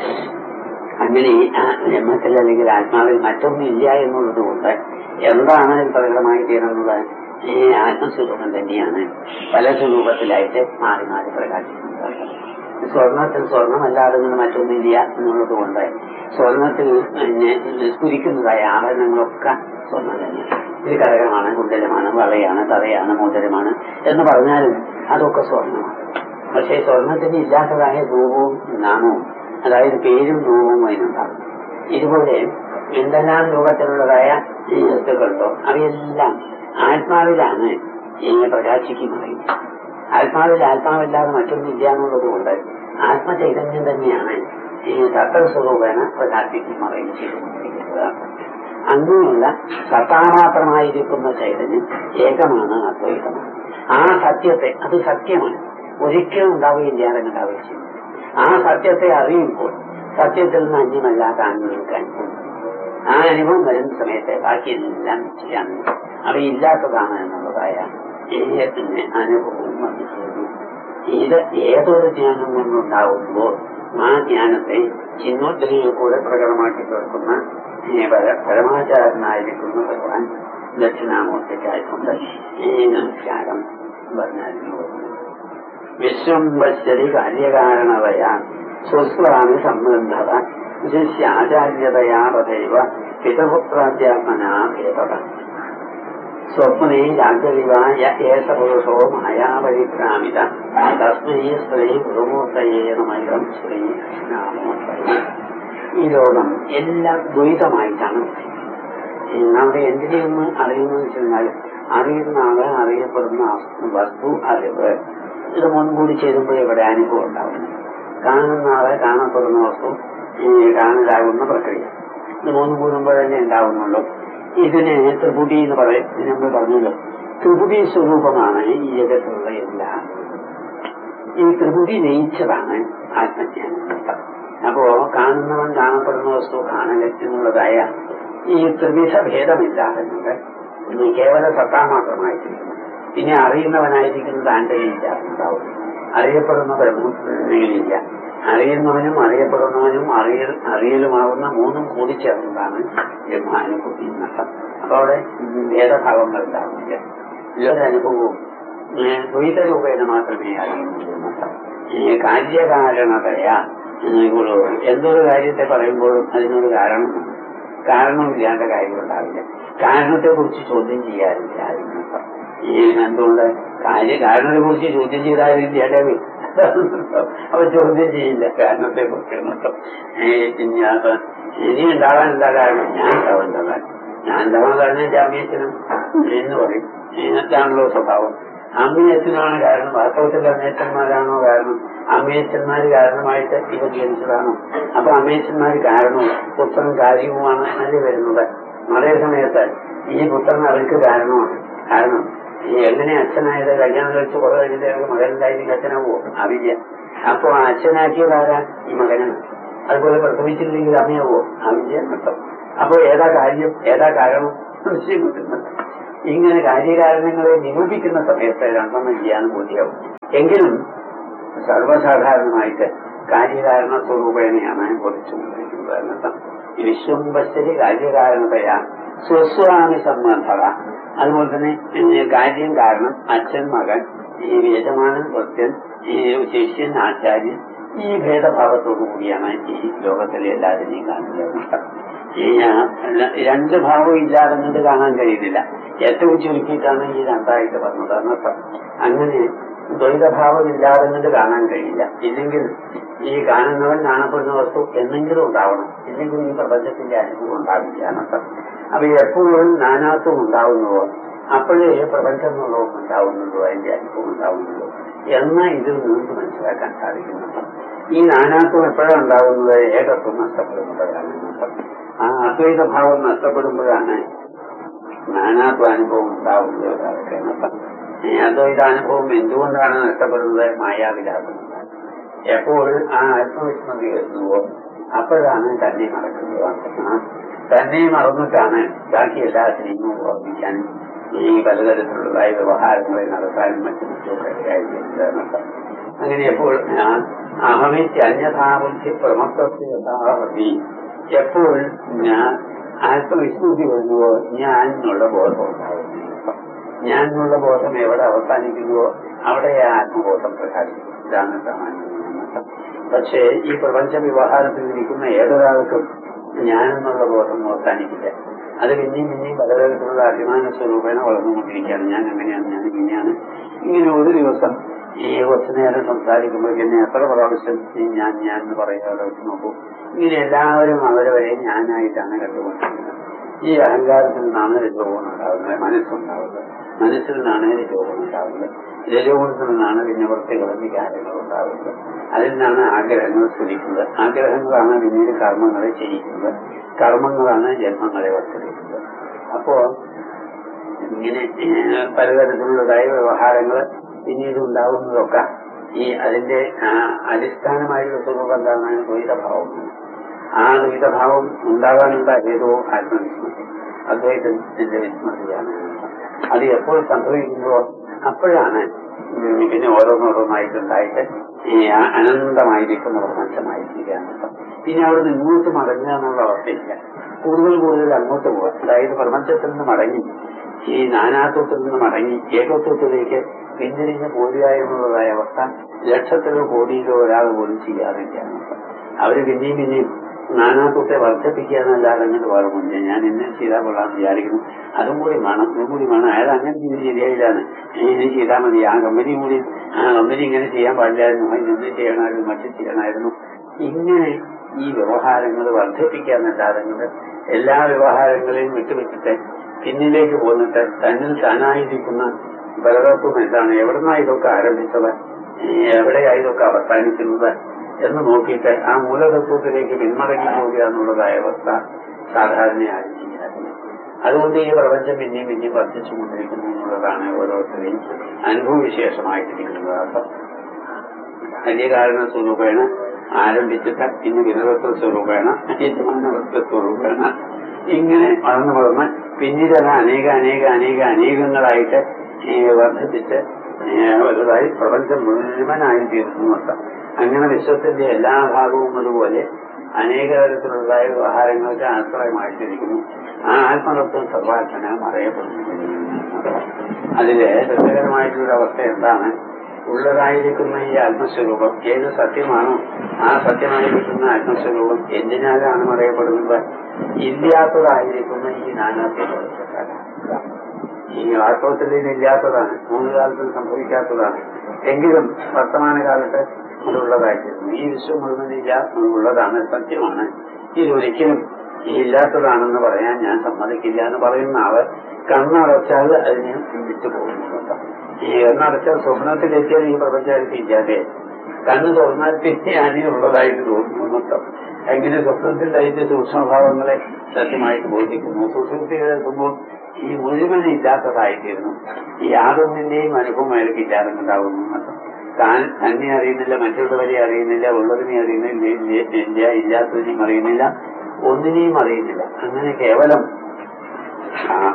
അങ്ങനെ ആ ബ്രഹ്മത്തിൽ അല്ലെങ്കിൽ ആത്മാവിൽ മറ്റൊന്നും ഇല്ല എന്നുള്ളത് കൊണ്ട് എന്താണ് ഇത് പ്രകടമായി തീരുന്നത് ഈ ആത്മസ്വരൂപം തന്നെയാണ് പല സ്വരൂപത്തിലായിട്ട് മാറി മാറി പ്രകാശിക്കുന്നത് സ്വർണത്തിൽ സ്വർണമല്ലാതെ നിന്ന് മറ്റൊന്നില്ല എന്നുള്ളത് കൊണ്ട് സ്വർണത്തിൽ പിന്നെ സ്ഫുരിക്കുന്നതായ ആഭരണങ്ങളൊക്കെ സ്വർണം തന്നെ ഇത് കരകമാണ് കുണ്ടലമാണ് വളയാണ് തറയാണ് മോതിരമാണ് എന്ന് പറഞ്ഞാലും അതൊക്കെ സ്വർണമാണ് പക്ഷേ സ്വർണത്തിന് ഇല്ലാത്തതായ രൂപവും നാമവും അതായത് പേരും രൂപവും അതിനുണ്ടാകും ഇതുപോലെ എന്തെല്ലാം രൂപത്തിലുള്ളതായ ഈ വസ്തുക്കളുണ്ടോ അവയെല്ലാം ആത്മാവിലാണ് ഈ പ്രകാശിക്കുന്നത് ആത്മാവിൽ ആത്മാവില്ലാതെ മറ്റൊന്നില്ല എന്നുള്ളത് കൊണ്ട് ആത്മചൈതന്യം തന്നെയാണ് ഈ തത്വസ്വരൂപേണ പ്രകാശിക്കുകയും ചെയ്തുകൊണ്ടിരിക്കുന്നത് അങ്ങനെയുള്ള സത്താമാത്രമായിരിക്കുന്ന ചൈതന്യം ഏകമാണ് അദ്വൈതമാണ് ആ സത്യത്തെ അത് സത്യമാണ് ഒരിക്കലും ഉണ്ടാവുകയില്ല എന്നുണ്ടാവുകയും ചെയ്യും ആ സത്യത്തെ അറിയുമ്പോൾ സത്യത്തിൽ നിന്ന് അന്യമല്ലാത്ത അനുഭവങ്ങൾക്ക് അനുഭവം ആ അനുഭവം വരുന്ന സമയത്തെ ബാക്കിയെല്ലാം ചെയ്യാൻ അവയില്ലാത്തതാണ് എന്നുള്ളതായ ഏകത്തിന്റെ അനുഭവം വന്നു ചേരുന്നു ഇത് ഏതൊരു ജ്ഞാനം കൊണ്ടുണ്ടാവുമ്പോൾ ആ ജ്ഞാനത്തെ ചിന്നോദ്രയിൽ കൂടെ പ്രകടമാക്കി തീർക്കുന്ന ഈ പര- പരമാചാരനായിരിക്കുന്ന ഭഗവാൻ ദക്ഷിണാമൂർത്തിക്കായിക്കൊണ്ട് ഈ നമസ്കാരം പറഞ്ഞായിരുന്നു വിശ്വം പശ്യതി കാര്യകാരണതയാ സ്വസ്വാമി സംബന്ധത ശിഷ്യാചാര്യതയാ തഥൈവ പിതപുത്രാധ്യാത്മനാ ഭേദത സ്വപ്നേ ജാഗ്രതിവായ ഏഷ പുരുഷോ മായാപരിക്രാമിത തസ്മൈ സ്ത്രീ ഗുരുമൂർത്തയേ നമൈകം ശ്രീ കൃഷ്ണാമൂർത്തയേ ഈ ലോകം എല്ലാം ദ്വൈതമായിട്ടാണ് ഈ നമ്മുടെ എന്തിനെയൊന്ന് അറിയുന്നത് വെച്ച് കഴിഞ്ഞാൽ അറിയുന്ന ആള് അറിയപ്പെടുന്ന വസ്തു അറിവ് ഇത് മുൻകൂടി ചേരുമ്പോൾ ഇവിടെ അനുഭവം ഉണ്ടാവും കാണുന്ന ആളെ കാണപ്പെടുന്ന വസ്തു ഈ കാണലാകുന്ന പ്രക്രിയ ഇത് മൂന്ന് കൂടുമ്പോഴല്ലേ ഉണ്ടാവുന്നുള്ളൂ ഇതിനെ ത്രിപുടി എന്ന് പറയും ഇത് നമ്മൾ പറഞ്ഞല്ലോ ത്രിപുടി സ്വരൂപമാണ് ഈ ജഗത്തിലുള്ള എല്ലാം ഈ ത്രിപുടി നയിച്ചതാണ് ആത്മജ്ഞാനം അപ്പോ കാണുന്നവൻ കാണപ്പെടുന്ന വസ്തു കാണൽ എന്നുള്ളതായ ഈ ത്രിവിധ ഭേദമില്ലാതെ ഇന്ന് കേവല സത്താ മാത്രമായിട്ടിരിക്കുന്നു പിന്നെ അറിയുന്നവനായിരിക്കുന്നത് താൻ്റെ ഇല്ല ഉണ്ടാവും അറിയപ്പെടുന്ന ബ്രഹ്മനില്ല അറിയുന്നവനും അറിയപ്പെടുന്നവനും അറിയ അറിയലുമാവുന്ന മൂന്നും കൂടി ചേർന്നതാണ് ബ്രഹ്മാനുഭൂതി എന്നർത്ഥം അപ്പൊ അവിടെ ഭേദഭാവങ്ങൾ ഉണ്ടാവില്ല ഇതൊരനുഭവവും ദ്വൈത രൂപേണ മാത്രമേ അറിയുന്നുള്ളൂ എന്നർത്ഥം ഈ കാര്യകാരണതയാ ഗുരു എന്തൊരു കാര്യത്തെ പറയുമ്പോഴും അതിനൊരു കാരണം കാരണമില്ലാത്ത കാര്യമുണ്ടാവില്ല കാരണത്തെ കുറിച്ച് ചോദ്യം ചെയ്യാറില്ല എന്നർത്ഥം ഈ എന്തുകൊണ്ട് കാര്യ കാരണത്തെ കുറിച്ച് ചോദ്യം ചെയ്താലും ചേട്ടവി അവ ചോദ്യം ചെയ്യില്ല കാരണത്തെ കുറിച്ച് എന്നർത്ഥം പിന്നെ അപ്പൊ ഇനി ഉണ്ടാവാൻ എന്താ കാരണം ഞാൻ ഉണ്ടാവാൻ എന്താ കാരണം ഞാൻ ഉണ്ടാവാൻ കാരണം ജാമ്യത്തിനും എന്ന് പറയും ഇങ്ങനത്താണല്ലോ സ്വഭാവം അമ്മയച്ചനാണ് കാരണം വാസ്തവത്തിൽ അമ്മയച്ചന്മാരാണോ കാരണം അമ്മയച്ചന്മാര് കാരണമായിട്ട് ഇവ ജനിച്ചതാണോ അപ്പൊ അമ്മയച്ചന്മാര് കാരണവും പുത്രൻ കാര്യവുമാണ് എന്നല്ലേ വരുന്നത് അതേ സമയത്ത് ഈ പുത്രൻ അവർക്ക് കാരണമാണ് കാരണം ഈ എങ്ങനെ അച്ഛനായത് കല്യാണം കഴിച്ച് കുറെ കഴിഞ്ഞിട്ട് അയാൾക്ക് മകനുണ്ടായിരുന്നെങ്കിൽ അച്ഛനാവോ ആവില്ല അപ്പൊ ആ അച്ഛനാക്കിയതാരാ ഈ മകനാണ് അതുപോലെ പ്രസവിച്ചില്ലെങ്കിൽ അമ്മയാവോ ആവില്ല എന്നർത്ഥം അപ്പൊ ഏതാ കാര്യം ഏതാ കാരണം സംശയം കിട്ടുന്നുണ്ട് ഇങ്ങനെ കാര്യകാരണങ്ങളെ നിരൂപിക്കുന്ന സമയത്ത് രണ്ടെണ്ണം ചെയ്യാനും ബോധ്യമാവും എങ്കിലും സർവ്വസാധാരണമായിട്ട് കാര്യകാരണ സ്വരൂപേണയാണ് ബോധിച്ചുകൊണ്ടിരിക്കുന്നത് എന്നർത്ഥം വിശ്വംബശ്ശരി കാര്യകാരണതയാ സ്വസ്വാമി സംബന്ധത അതുപോലെ തന്നെ ഏ, കാര്യം കാരണം അച്ഛൻ മകൻ ഈ യജമാനൻ ഭക്തൻ ഈ ശിഷ്യൻ ആചാര്യൻ ഈ ഭേദഭാവത്തോടു കൂടിയാണ് ഈ ലോകത്തിലെ എല്ലാവരെയും കാണുന്നത് എന്നർത്ഥം. ഈ ആ, രണ്ട് ഭാവവും ഇല്ലാതെ കണ്ട് കാണാൻ കഴിയുന്നില്ല ഏറ്റവും ചുരുക്കിയിട്ടാണ് ഈ രണ്ടായിട്ട് പറഞ്ഞത് എന്നർത്ഥം അങ്ങനെ ദ്വൈതഭാവം ഇല്ലാതെ കണ്ട് കാണാൻ കഴിയില്ല ഇല്ലെങ്കിൽ ഈ കാണുന്നവൻ കാണപ്പെടുന്ന വസ്തു എന്നെങ്കിലും ഉണ്ടാവണം ഇല്ലെങ്കിൽ ഈ പ്രപഞ്ചത്തിന്റെ അനുഭവം ഉണ്ടാവില്ല എന്നർത്ഥം അപ്പൊ എപ്പോഴും നാനാത്വം ഉണ്ടാവുന്നുവോ അപ്പോഴേ പ്രപഞ്ചം എന്നുള്ളതും ഉണ്ടാവുന്നുള്ളൂ അതിന്റെ അനുഭവം ഉണ്ടാവുന്നുള്ളൂ എന്ന ഇതിൽ നിങ്ങൾക്ക് മനസ്സിലാക്കാൻ സാധിക്കുന്നുണ്ട് ഈ നാനാത്വം എപ്പോഴാണ് ഉണ്ടാവുന്നത് ഏകത്വം നഷ്ടപ്പെടുമ്പോഴാണ് എന്നർത്ഥം. ആ അദ്വൈത ഭാവം നഷ്ടപ്പെടുമ്പോഴാണ് നാനാത്വ അനുഭവം ഉണ്ടാവുന്നത് ഒരാൾക്ക് എന്നർത്ഥം. ഈ അദ്വൈത അനുഭവം എന്തുകൊണ്ടാണ് നഷ്ടപ്പെടുന്നത് മായാവിലാസം എപ്പോൾ ആ ആത്മവിസ്മൃതി വരുന്നുവോ അപ്പോഴാണ് തന്നെ മറക്കുന്നത് ആ തന്നെ മറന്നിട്ടാണ് ബാക്കി എല്ലാത്തിനെയും ഓർമ്മിക്കാനും ഈ പലതരത്തിലുള്ളതായ വ്യവഹാരങ്ങളെ നടത്താനും മറ്റും മറ്റുമൊക്കെ കഴിയുന്നത് എന്നർത്ഥം. അങ്ങനെ എപ്പോൾ ഞാൻ അഹമിച്ച് അന്യഥാബുദ്ധി പ്രമത്വത്തെ യഥാവധി എപ്പോൾ ഞാൻ ആത്മവിസ്മൃതി വരുന്നുവോ ഞാൻ എന്നുള്ള ബോധം ഉണ്ടാകുന്നു ഞാൻ എന്നുള്ള ബോധം എവിടെ അവസാനിക്കുന്നുവോ അവിടെ ആ ആത്മബോധം പ്രകാശിക്കും ഇതാണ് സാമാന്യം പക്ഷേ ഈ പ്രപഞ്ച വ്യവഹാരത്തിൽ ഇരിക്കുന്ന ഏതൊരാൾക്കും ഞാൻ എന്നുള്ള ബോധം അവസാനിക്കില്ല അത് പിന്നെയും പിന്നെയും പലതരത്തിലുള്ള അഭിമാന സ്വരൂപേണ വളർന്നുകൊണ്ടിരിക്കുകയാണ് ഞാൻ അങ്ങനെയാണ് ഞാൻ ഇങ്ങനെയാണ് ഇങ്ങനെ ഒരു ദിവസം ഈ കുറച്ചു നേരം സംസാരിക്കുമ്പോഴേക്കും എത്ര പ്രാവശ്യം ഈ ഞാൻ ഞാൻ എന്ന് പറയാതെ വെച്ച് നോക്കൂ ഇങ്ങനെ എല്ലാവരും അവരവരെ ഞാനായിട്ടാണ് കണ്ടുകൊണ്ടിരിക്കുന്നത് ഈ അഹങ്കാരത്തിൽ നിന്നാണ് രജോഗുണം ഉണ്ടാകുന്നത് മനസ്സുണ്ടാവുന്നത് മനസ്സിൽ നിന്നാണ് രജോഗുണം ഉണ്ടാകുന്നത് രജോഗുണത്തിൽ നിന്നാണ് പിന്നെ വൃത്തികളും വികാരങ്ങളും ഉണ്ടാകുന്നത് അതിൽ നിന്നാണ് ആഗ്രഹങ്ങൾ സ്ഫുരിക്കുന്നത് ആഗ്രഹങ്ങളാണ് പിന്നീട് കർമ്മങ്ങളെ ചെയ്യിക്കുന്നത് കർമ്മങ്ങളാണ് ജന്മങ്ങളെ വർദ്ധിക്കുന്നത് അപ്പോ ഇങ്ങനെ ഏഹ്, പലതരത്തിലുള്ളതായ വ്യവഹാരങ്ങൾ പിന്നീട് ഉണ്ടാകുന്നതൊക്കെ ഈ അതിന്റെ ആ, അടിസ്ഥാനമായിട്ടുള്ള സ്വരൂപം എന്താണ് ദ്വൈതഭാവം ആ ദ്വൈതഭാവം ഉണ്ടാകാനുള്ള ഹേതു ആത്മവിസ്മൃതി അദ്വൈതത്തിന്റെ വിസ്മൃതിയാണ് അത് എപ്പോൾ സംഭവിക്കുമ്പോൾ അപ്പോഴാണ് ഉം, പിന്നെ ഓരോന്നോരോന്നായിട്ടുണ്ടായിട്ട് ഈ ആ- അനന്തമായിരിക്കുന്ന പ്രപഞ്ചമായിരിക്കുകയാണ് പിന്നെ അവിടെ ഇങ്ങോട്ട് മടങ്ങുക എന്നുള്ള അവസ്ഥയില്ല കൂടുതൽ കൂടുതൽ അങ്ങോട്ട് പോകാം അതായത് പ്രപഞ്ചത്തിൽ നിന്ന് മടങ്ങി ഈ നാനാത്വത്തിൽ നിന്ന് മടങ്ങി ഏകത്വത്തിലേക്ക് പിന്തിരിഞ്ഞ് പോരുക എന്നുള്ളതായ അവസ്ഥ ലക്ഷത്തിലോ കോടിയിലോ ഒരാൾ പോലും ചെയ്യാറില്ല അവര് പിന്നെയും പിന്നെയും നാനാത്വത്തെ വർദ്ധിപ്പിക്കുക എന്നല്ലാതെ അങ്ങോട്ട് വളർന്നില്ല ഞാൻ എന്നെ ചെയ്താൽ കൊള്ളാമെന്ന് വിചാരിക്കുന്നു അതും കൂടി വേണം ഇതും കൂടി വേണം അയാൾ അങ്ങനെ ചെയ്ത് ശരിയായില്ലാണ് ഇനി ചെയ്താൽ മതി ആ കമ്പനി കൂടി ആ കമ്പനി ഇങ്ങനെ ചെയ്യാൻ പാടില്ലായിരുന്നു അതിന് എന്ത് ചെയ്യണമായിരുന്നു മറ്റു ചെയ്യണമായിരുന്നു ഇങ്ങനെ ഈ വ്യവഹാരങ്ങൾ വർദ്ധിപ്പിക്കുക എന്നല്ലാതെ കൊണ്ട് എല്ലാ വ്യവഹാരങ്ങളെയും വിട്ടുവിട്ടിട്ട് പിന്നിലേക്ക് പോന്നിട്ട് തന്നിൽ താനായിരിക്കുന്ന ബലതത്വം എന്താണ് എവിടുന്നാ ഇതൊക്കെ ആരംഭിച്ചത് എവിടെയാ ഇതൊക്കെ അവസാനിക്കുന്നത് എന്ന് നോക്കിയിട്ട് ആ മൂലതത്വത്തിലേക്ക് പിന്മടങ്ങി പോവുക എന്നുള്ളതായ അവസ്ഥ സാധാരണയായി ചെയ്യാറില്ല അതുകൊണ്ട് ഈ പ്രപഞ്ചം പിന്നെയും പിന്നെയും വർദ്ധിച്ചുകൊണ്ടിരിക്കുന്നു എന്നുള്ളതാണ് ഓരോരുത്തരെയും അനുഭവവിശേഷമായിട്ടിരിക്കുന്നത് അപ്പം കാര്യകാരണ സ്വരൂപേണ ആരംഭിച്ചിട്ട് പിന്നെ വിനോദത്വ സ്വരൂപേണ യജമാനവത്വ സ്വരൂപേണ ഇങ്ങനെ വളർന്നു വളർന്ന് പിന്നീട് അത് അനേക അനേക അനേക അനേകങ്ങളായിട്ട് ഈ വർദ്ധിപ്പിച്ച് ഈ വലുതായി പ്രപഞ്ചം മുഴുവനായി തീർന്നു മൊത്തം അങ്ങനെ വിശ്വത്തിന്റെ എല്ലാ ഭാഗവും അതുപോലെ അനേക തരത്തിലുള്ളതായ വ്യവഹാരങ്ങൾക്ക് ആശ്രയമായിട്ടിരിക്കുന്നു ആ ആത്മതത്വം സർവാത്മന അറിയപ്പെടുന്നു അതിലെ രസകരമായിട്ടുള്ള അവസ്ഥ എന്താണ് ഉള്ളതായിരിക്കുന്ന ഈ ആത്മസ്വരൂപം ഏത് സത്യമാണോ ആ സത്യമായിരിക്കുന്ന ആത്മസ്വരൂപം എന്തിനാലാണ് അറിയപ്പെടുന്നത് ഇല്ലാത്തതായിരിക്കുന്ന ഈ നാനാത്വം ഈ വാസ്തവത്തിൽ ഇതില്ലാത്തതാണ് മൂന്ന് കാലത്തിൽ സംഭവിക്കാത്തതാണ് എങ്കിലും വർത്തമാനകാലത്ത് അതുള്ളതായിത്തീരുന്നു ഈ വിശ്വം മുഴുവൻ ഇല്ല ഉള്ളതാണ് സത്യമാണ് ഇതൊരിക്കലും ഈ ഇല്ലാത്തതാണെന്ന് പറയാൻ ഞാൻ സമ്മതിക്കില്ല എന്ന് പറയുന്ന ആള് കണ്ണടച്ചാൽ അതിനെ ചിന്തിച്ചു പോകുന്നു ഈ കണ്ണടച്ചാൽ സ്വപ്നത്തിലെത്തിയാൽ ഈ പ്രപഞ്ചായിട്ട് ഇല്ലാതെ കണ്ണ് തുറന്നാൽ പിന്നെ അതിനുള്ളതായിട്ട് തോന്നുന്നു മൊത്തം എങ്ങനെ സ്വപ്നത്തിൽ അതിന്റെ സൂക്ഷ്മഭാവങ്ങളെ സത്യമായിട്ട് ബോധിക്കുന്നു സുഷുപ്തികളെത്തുമ്പോൾ ഈ മുഴുവൻ ഇല്ലാത്തതായിത്തീരുന്നു ഈ യാതൊന്നിന്റെയും അനുഭവം അയാൾക്ക് ഇല്ലാതെന്നുണ്ടാകുന്നു മൊത്തം താൻ തന്നെ അറിയുന്നില്ല മറ്റുള്ളവരെ അറിയുന്നില്ല ഉള്ളതിനെ അറിയുന്നില്ല ഇല്ല- ഇല്ല ഇല്ലാത്തതിനെയും അറിയുന്നില്ല ഒന്നിനെയും അറിയുന്നില്ല അങ്ങനെ കേവലം ആ,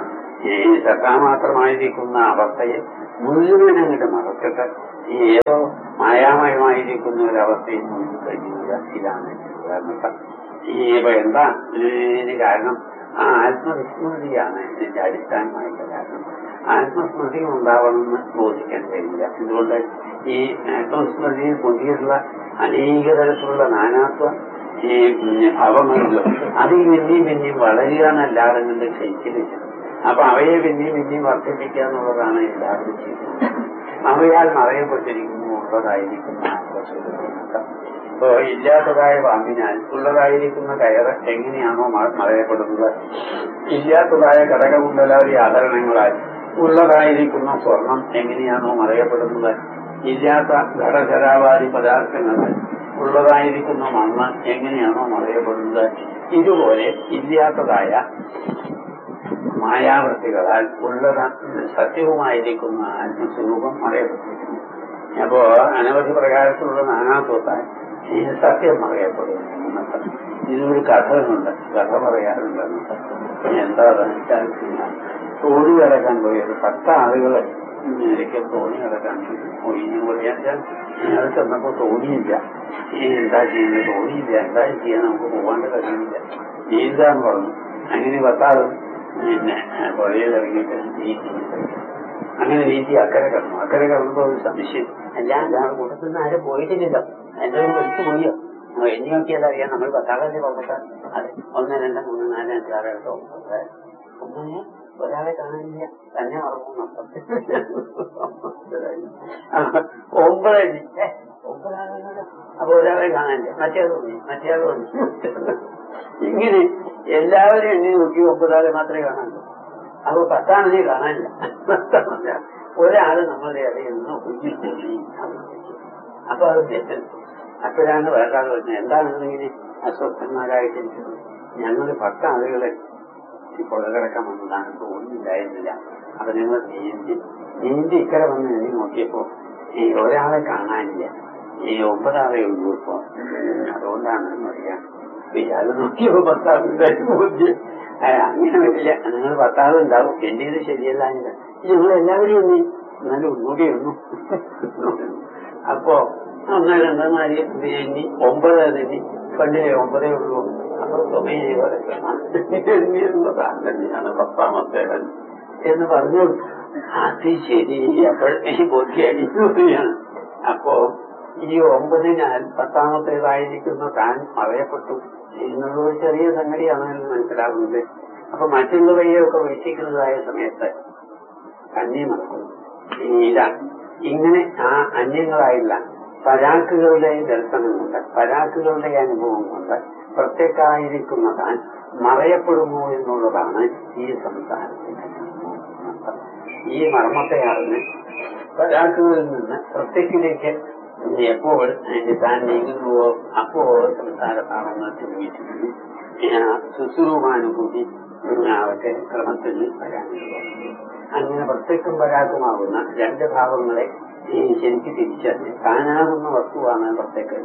ഈ ശ്രദ്ധാമാത്രമായിരിക്കുന്ന അവസ്ഥയെ മുഴുവൻ അങ്ങോട്ട് മറക്കട്ടെ ഈ ഏതോ മായാമയമായിരിക്കുന്ന ഒരു അവസ്ഥയിൽ മുഴുവൻ കഴിയുക ഇതാണ് ഉദാഹരണം ഈ ഇപ്പൊ എന്താ ഇതിന് കാരണം ആ ആത്മവിസ്മൃതിയാണ് ഇതിന്റെ അടിസ്ഥാനമായിട്ടുള്ള കാരണം ആത്മസ്മൃതി ഉണ്ടാവണമെന്ന് ബോധിക്കാൻ കഴിയില്ല എന്തുകൊണ്ട് ഈ ആത്മസ്മൃതിയിൽ പുതിയിട്ടുള്ള അനേക തരത്തിലുള്ള നാനാത്വ ഈ ഭാവങ്ങളിലോ അത് ഈ പിന്നെയും പിന്നെയും വളരുക എന്നല്ലാതെ കൊണ്ട് ക്ഷയിക്കില്ല അപ്പൊ അവയെ പിന്നെയും പിന്നെയും വർദ്ധിപ്പിക്കുക എന്നുള്ളതാണ് എല്ലാവരും ചെയ്യുന്നത് അവയാൽ മറയപ്പെട്ടിരിക്കുന്നു ഉള്ളതായിരിക്കുന്ന ആത്മസ്വരൂപം ഇപ്പോ ഇല്ലാത്തതായ പാമ്പിനാൽ ഉള്ളതായിരിക്കുന്ന കയറ് എങ്ങനെയാണോ മ- മറയപ്പെടുന്നത് ഇല്ലാത്തതായ ഘടകമുണ്ടലാതി ആഭരണങ്ങളാൽ ഉള്ളതായിരിക്കുന്ന സ്വർണം എങ്ങനെയാണോ മറയപ്പെടുന്നത് ഇല്ലാത്ത ഘടചരാവാദി പദാർത്ഥങ്ങൾ ഉള്ളതായിരിക്കുന്ന മണ്ണ് എങ്ങനെയാണോ മറയപ്പെടുന്നത് ഇതുപോലെ ഇല്ലാത്തതായ മായാവൃത്തികളാൽ ഉള്ളത സത്യവുമായിരിക്കുന്ന ആത്മസ്വരൂപം മറയപ്പെട്ടിരിക്കുന്നു അപ്പോ അനവധി പ്രകാരത്തിലുള്ള നാനാത്വത്താൽ ഈ സത്യം അറിയപ്പെടുന്നു എന്നർത്ഥം. ഇതിനൊരു കഥകളുണ്ട് കഥ പറയാറുണ്ട് എന്നർത്ഥം. എന്താ അതെന്ന് വെച്ചാൽ തോണി കിടക്കാൻ പോയത് പത്ത് ആളുകള് ഒരിക്കൽ തോണി കിടക്കാൻ പോയി എന്ന് പറയാൻ അത് ചെന്നപ്പോ തോണിയില്ല ഈ എന്താ ചെയ്യുന്നത് തോണിയില്ല എന്താ ചെയ്യാൻ നമുക്ക് പോകാണ്ട് കഴിയില്ല നീന്താന്ന് പറഞ്ഞു അങ്ങനെ പത്താളും പിന്നെ പുഴയിൽ ഇറങ്ങിയിട്ട് നീന്തി അങ്ങനെ നീന്തി അക്കരെ കിടന്നു അക്കരെ കിടന്നപ്പോ ഒരു സംശയം അല്ലാണ്ട് ആ കൂട്ടത്തിൽ നിന്ന് ആരും പോയിട്ടില്ലല്ലോ എന്റെ ഒരു വിളിച്ചു പോയോ ആ, എണ്ണി നോക്കിയാൽ അറിയാം നമ്മൾ പത്താളല്ലേ പറഞ്ഞിട്ട് അതെ ഒന്ന് രണ്ട് മൂന്ന് നാല് അഞ്ച് ആറ് എട്ട് ഒമ്പത് അങ്ങനെ ഒരാളെ കാണാനില്ല തന്നെ ഉറങ്ങുന്നു ഒമ്പതടി ഏ, ഒമ്പതാളുകളോ അപ്പൊ ഒരാളെ കാണാനില്ല മറ്റേ തോന്നി മറ്റേ തോന്നി ഇങ്ങനെ എല്ലാവരും എണ്ണി നോക്കി ഒമ്പതാളെ മാത്രമേ കാണാനുള്ളൂ അപ്പൊ പത്താണെന്നേ കാണാനില്ല പത്താണെന്നില്ല. ഒരാള് നമ്മളുടെ ഇടയിൽ നിന്ന് ഒഴിഞ്ഞു പോയി അപ്പൊ അത് തെറ്റൻ അപ്പോഴാണ് വേറെ ആൾ പറഞ്ഞത് എന്താണ് ഇങ്ങനെ അസ്വസ്ഥന്മാരായിട്ടിരിക്കുന്നത് ഞങ്ങൾ പത്താളുകളെ ഈ പുഴ കിടക്കാൻ വന്നതാണ് തോന്നിയില്ലായിരുന്നില്ല അപ്പൊ ഞങ്ങൾ നീന്തി നീന്തി ഇക്കരെ വന്ന് എണ്ണി നോക്കിയപ്പോ ഈ ഒരാളെ കാണാനില്ല ഈ ഒമ്പതാളെ ഉള്ളൂ ഇപ്പൊ അതുകൊണ്ടാണ് അറിയാം ഇയാള് നോക്കിയപ്പോ പത്താളുണ്ടായി ബോധ്യം ആ, അങ്ങനെ വരില്ല നിങ്ങൾ പത്താളുണ്ടാവും എന്റെ ഇത് ശരിയല്ല ഇത് നിങ്ങൾ എല്ലാവരും എണ്ണി എന്നാലും ഒന്നുകൂടി എണ്ണു അപ്പോ ഒന്ന് രണ്ട് നാല് എണ്ണി ഒമ്പത് എണ്ണി പണ്ടിലെ ഒമ്പതേ ഉള്ളൂ അപ്പൊ സ്വമേനി എണ്ണിയിരുന്നതാണ് തന്നെയാണ് പത്താമത്തെ എണ്ണം എന്ന് പറഞ്ഞു അത് ശരി അപ്പോഴത്തേക്ക് ബോധ്യായിരിക്കുകയാണ് അപ്പോ ഈ ഒമ്പതിനാൽ പത്താമത്തേതായിരിക്കുന്ന താൻ അറിയപ്പെട്ടു എന്നുള്ള ഒരു ചെറിയ സംഗതിയാണ് എന്ന് മനസ്സിലാകുന്നത് അപ്പൊ മറ്റുള്ളവരെയൊക്കെ വീക്ഷിക്കുന്നതായ സമയത്ത് അന്യം നടക്കുന്നു ഇതാ ഇങ്ങനെ ആ അന്യങ്ങളായില്ല പരാക്കുകളുടെ ദർശനം കൊണ്ട് പരാക്കുകളുടെ അനുഭവം കൊണ്ട് പ്രത്യേകായിരിക്കുന്ന താൻ മറയപ്പെടുമോ എന്നുള്ളതാണ് ഈ സംസാരത്തിന്റെ അർത്ഥം. ഈ മർമ്മത്തെ അറിഞ്ഞ് പരാക്കുകളിൽ നിന്ന് പ്രത്യേകിലേക്ക് എപ്പോൾ താൻ നീങ്ങുന്നുവോ അപ്പോൾ സംസാരത്താണെന്ന് ചിന്തിച്ചിട്ടുണ്ട് ശുശ്രൂപാനുഭൂതി അവർക്ക് ക്രമത്തിൽ വരാനുള്ളൂ അങ്ങനെ പ്രത്യക്ഷം പരാക്കുമാകുന്ന രണ്ട് ഭാവങ്ങളെ ഈ ശരിക്ക് തിരിച്ചറിഞ്ഞ് താനാകുന്ന വസ്തുവാണ് പ്രത്യേക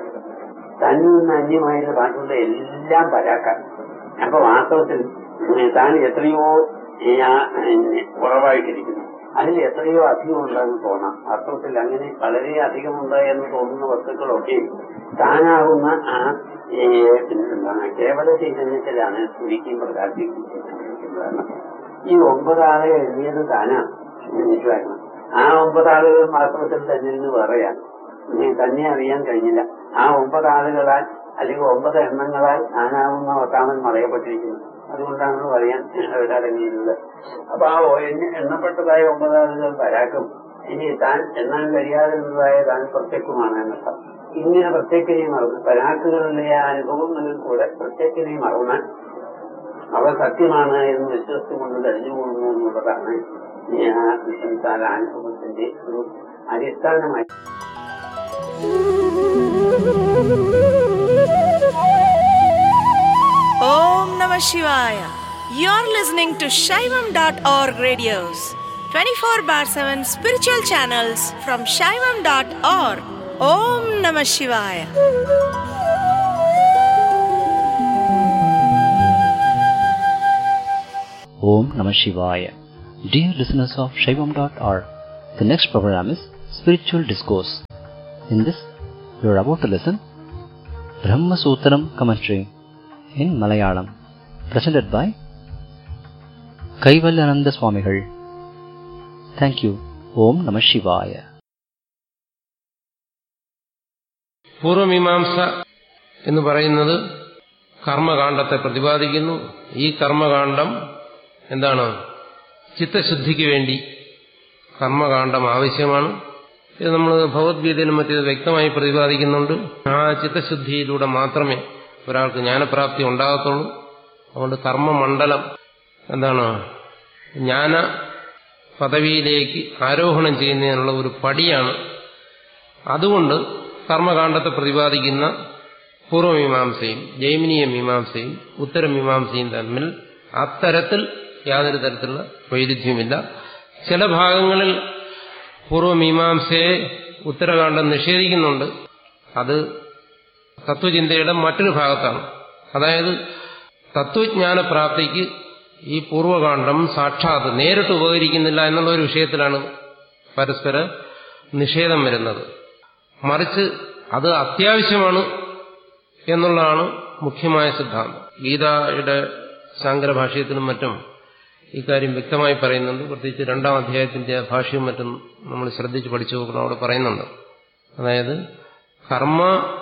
തന്നിൽ നിന്ന് അന്യമായിട്ട് ബാക്കിയുള്ള എല്ലാം പരാക്കാൻ അപ്പൊ വാസ്തവത്തിൽ ഉം, താൻ എത്രയോ ഈ ആ, പിന്നെ, കുറവായിട്ടിരിക്കുന്നു അതിൽ എത്രയോ അധികം ഉണ്ടെന്ന് തോന്നാം വാസ്തവത്തിൽ അങ്ങനെ വളരെ അധികമുണ്ട് എന്ന് തോന്നുന്ന വസ്തുക്കളൊക്കെ താനാകുന്ന ആ ഈ, എന്താണ് കേവല ചൈതന്യത്തിലാണ് സ്തുതിക്കുകയും പ്രകാശിക്കുകയും ചെയ്തിരിക്കുന്നത് ഈ ഒമ്പതാളെ എഴുതിയത് താനാ മനസ്സിലാക്കണം ആ ഒമ്പതാളുകൾ വാസ്തവത്തിൽ തന്നെ നിന്ന് വേറെയാണ് ഇനി തന്നെ അറിയാൻ കഴിഞ്ഞില്ല ആ ഒമ്പത് ആളുകളാൽ അല്ലെങ്കിൽ ഒമ്പത് എണ്ണങ്ങളാൽ താനാവുന്ന ഒട്ടാമൻ മറയപ്പെട്ടിരിക്കുന്നു അതുകൊണ്ടാണ് പറയാൻ അവരടങ്ങിയിരുന്നത് അപ്പൊ ആ എണ്ണ- എണ്ണപ്പെട്ടതായ ഒമ്പത് ആളുകൾ പരാക്കും ഇനി താൻ എണ്ണാൻ കഴിയാതിരുന്നതായ താൻ പ്രത്യക്ഷമാണ് എന്നർത്ഥം ഇങ്ങനെ പ്രത്യേകനെയും മറന്നു പരാക്കുകളുടെ ആ അനുഭവങ്ങളിൽ കൂടെ പ്രത്യേകനെയും മറന്നാൽ അവ സത്യമാണ് എന്ന് വിശ്വസിച്ചുകൊണ്ട് കഴിഞ്ഞുകൊള്ളുന്നു എന്നുള്ളതാണ് ഈ ആ സംസാര അനുഭവത്തിന്റെ ഒരു അടിസ്ഥാനമായി Om Namah Shivaya. You're listening to Shaivam.org radios, 24 bar 7 spiritual channels from Shaivam.org. Om Namah Shivaya. Om Namah Shivaya. Dear listeners of Shaivam.org, the next program is Spiritual Discourse. In this, you are about to listen Brahma Sutram commentary in Malayalam, presented by Kaivalyananda Swamigal. Thank you. Om Namah Shivaya. പൂർവമീമാംസ എന്ന് പറയുന്നത് കർമ്മകാണ്ഡത്തെ പ്രതിപാദിക്കുന്നു ഈ കർമ്മകാണ്ഡം എന്താണ് ചിത്തശുദ്ധിക്ക് വേണ്ടി കർമ്മകാണ്ഡം ആവശ്യമാണ് ഇത് നമ്മൾ ഭഗവത്ഗീതയിലും മറ്റേത് വ്യക്തമായി പ്രതിപാദിക്കുന്നുണ്ട് ആ ചിത്തശുദ്ധിയിലൂടെ മാത്രമേ ഒരാൾക്ക് ജ്ഞാനപ്രാപ്തി ഉണ്ടാകത്തുള്ളൂ അതുകൊണ്ട് കർമ്മമണ്ഡലം എന്താണ് ജ്ഞാന പദവിയിലേക്ക് ആരോഹണം ചെയ്യുന്നതിനുള്ള ഒരു പടിയാണ് അതുകൊണ്ട് കർമ്മകാണ്ഡത്തെ പ്രതിപാദിക്കുന്ന പൂർവമീമാംസയും ജൈമിനീയ മീമാംസയും ഉത്തരമീമാംസയും തമ്മിൽ അത്തരത്തിൽ യാതൊരു തരത്തിലുള്ള വൈരുദ്ധ്യമില്ല ചില ഭാഗങ്ങളിൽ പൂർവമീമാംസയെ ഉത്തരകാണ്ഡം നിഷേധിക്കുന്നുണ്ട് അത് തത്വചിന്തയുടെ മറ്റൊരു ഭാഗത്താണ് അതായത് തത്വജ്ഞാന പ്രാപ്തിക്ക് ഈ പൂർവകാണ്ഡം സാക്ഷാത് നേരിട്ട് ഉപകരിക്കുന്നില്ല എന്നുള്ള ഒരു വിഷയത്തിലാണ് പരസ്പര നിഷേധം വരുന്നത് മറിച്ച് അത് അത്യാവശ്യമാണ് എന്നുള്ളതാണ് മുഖ്യമായ സിദ്ധാന്തം ഗീതയുടെ ശാങ്കര ഭാഷ്യത്തിലും മറ്റും ഇക്കാര്യം വ്യക്തമായി പറയുന്നുണ്ട് പ്രത്യേകിച്ച് രണ്ടാം അധ്യായത്തിന്റെ ഭാഷ്യവും മറ്റും നമ്മൾ ശ്രദ്ധിച്ച് പഠിച്ചു നോക്കണം അവിടെ പറയുന്നുണ്ട് അതായത് കർമ്മ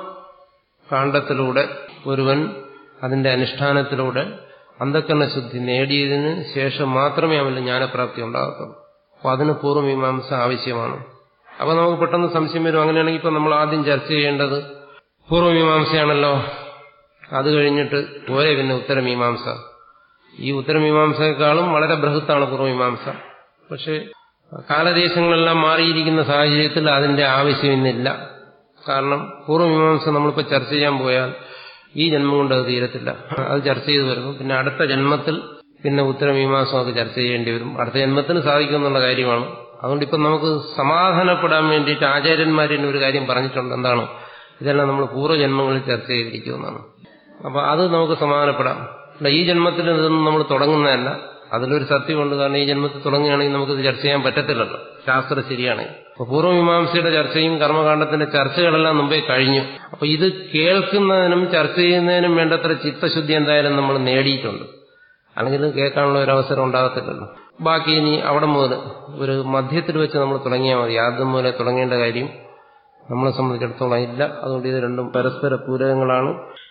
കാണ്ഡത്തിലൂടെ ഒരുവൻ അതിന്റെ അനുഷ്ഠാനത്തിലൂടെ അന്ധക്കരണ ശുദ്ധി നേടിയതിന് ശേഷം മാത്രമേ അവന് ജ്ഞാനപ്രാപ്തി ഉണ്ടാകത്തുള്ളൂ അപ്പോൾ അതിന് പൂർവ്വമീമാംസ ആവശ്യമാണ് അപ്പൊ നമുക്ക് പെട്ടെന്ന് സംശയം വരും അങ്ങനെയാണെങ്കിൽ ഇപ്പൊ നമ്മൾ ആദ്യം ചർച്ച ചെയ്യേണ്ടത് പൂർവ്വമീമാംസയാണല്ലോ അത് കഴിഞ്ഞിട്ട് പോരെ പിന്നെ ഉത്തരമീമാംസ ഈ ഉത്തരമീമാംസയെക്കാളും വളരെ ബൃഹത്താണ് പൂർവ്വമീമാംസ പക്ഷെ കാലദേശങ്ങളെല്ലാം മാറിയിരിക്കുന്ന സാഹചര്യത്തിൽ അതിന്റെ ആവശ്യം ഇന്നില്ല കാരണം പൂർവ്വമീമാംസ നമ്മളിപ്പോൾ ചർച്ച ചെയ്യാൻ പോയാൽ ഈ ജന്മം കൊണ്ട് അത് തീരത്തില്ല അത് ചർച്ച ചെയ്തു വരുന്നു പിന്നെ അടുത്ത ജന്മത്തിൽ പിന്നെ ഉത്തരമീമാംസം അത് ചർച്ച ചെയ്യേണ്ടി വരും അടുത്ത ജന്മത്തിന് സാധിക്കുമെന്നുള്ള കാര്യമാണ് അതുകൊണ്ട് ഇപ്പം നമുക്ക് സമാധാനപ്പെടാൻ വേണ്ടിയിട്ട് ആചാര്യന്മാരിന് ഒരു കാര്യം പറഞ്ഞിട്ടുണ്ട് എന്താണ് ഇതെല്ലാം നമ്മൾ പൂർവ്വജന്മങ്ങളിൽ ചർച്ച ചെയ്തിരിക്കുമെന്നാണ് അപ്പൊ അത് നമുക്ക് സമാധാനപ്പെടാം ഈ ജന്മത്തിൽ ഇതൊന്നും നമ്മൾ തുടങ്ങുന്നതല്ല അതിലൊരു സത്യമുണ്ട് കാരണം ഈ ജന്മത്തിൽ തുടങ്ങുകയാണെങ്കിൽ നമുക്കിത് ചർച്ച ചെയ്യാൻ പറ്റത്തില്ലല്ലോ ശാസ്ത്രം ശരിയാണെങ്കിൽ അപ്പൊ പൂർവ്വമീമാംസയുടെ ചർച്ചയും കർമ്മകാണ്ഡത്തിന്റെ ചർച്ചകളെല്ലാം മുമ്പേ കഴിഞ്ഞു അപ്പൊ ഇത് കേൾക്കുന്നതിനും ചർച്ച ചെയ്യുന്നതിനും വേണ്ടത്ര ചിത്തശുദ്ധി എന്തായാലും നമ്മൾ നേടിയിട്ടുണ്ട് അല്ലെങ്കിൽ കേൾക്കാനുള്ള ഒരു അവസരം ഉണ്ടാകത്തില്ലല്ലോ ബാക്കി ഇനി അവിടെ മുതൽ ഒരു മധ്യത്തിൽ വെച്ച് നമ്മൾ തുടങ്ങിയാൽ മതി ആദ്യം മുതലേ തുടങ്ങേണ്ട കാര്യം നമ്മളെ സംബന്ധിച്ചിടത്തോളം ഇല്ല അതുകൊണ്ട് ഇത് രണ്ടും പരസ്പര പൂരകങ്ങളാണ്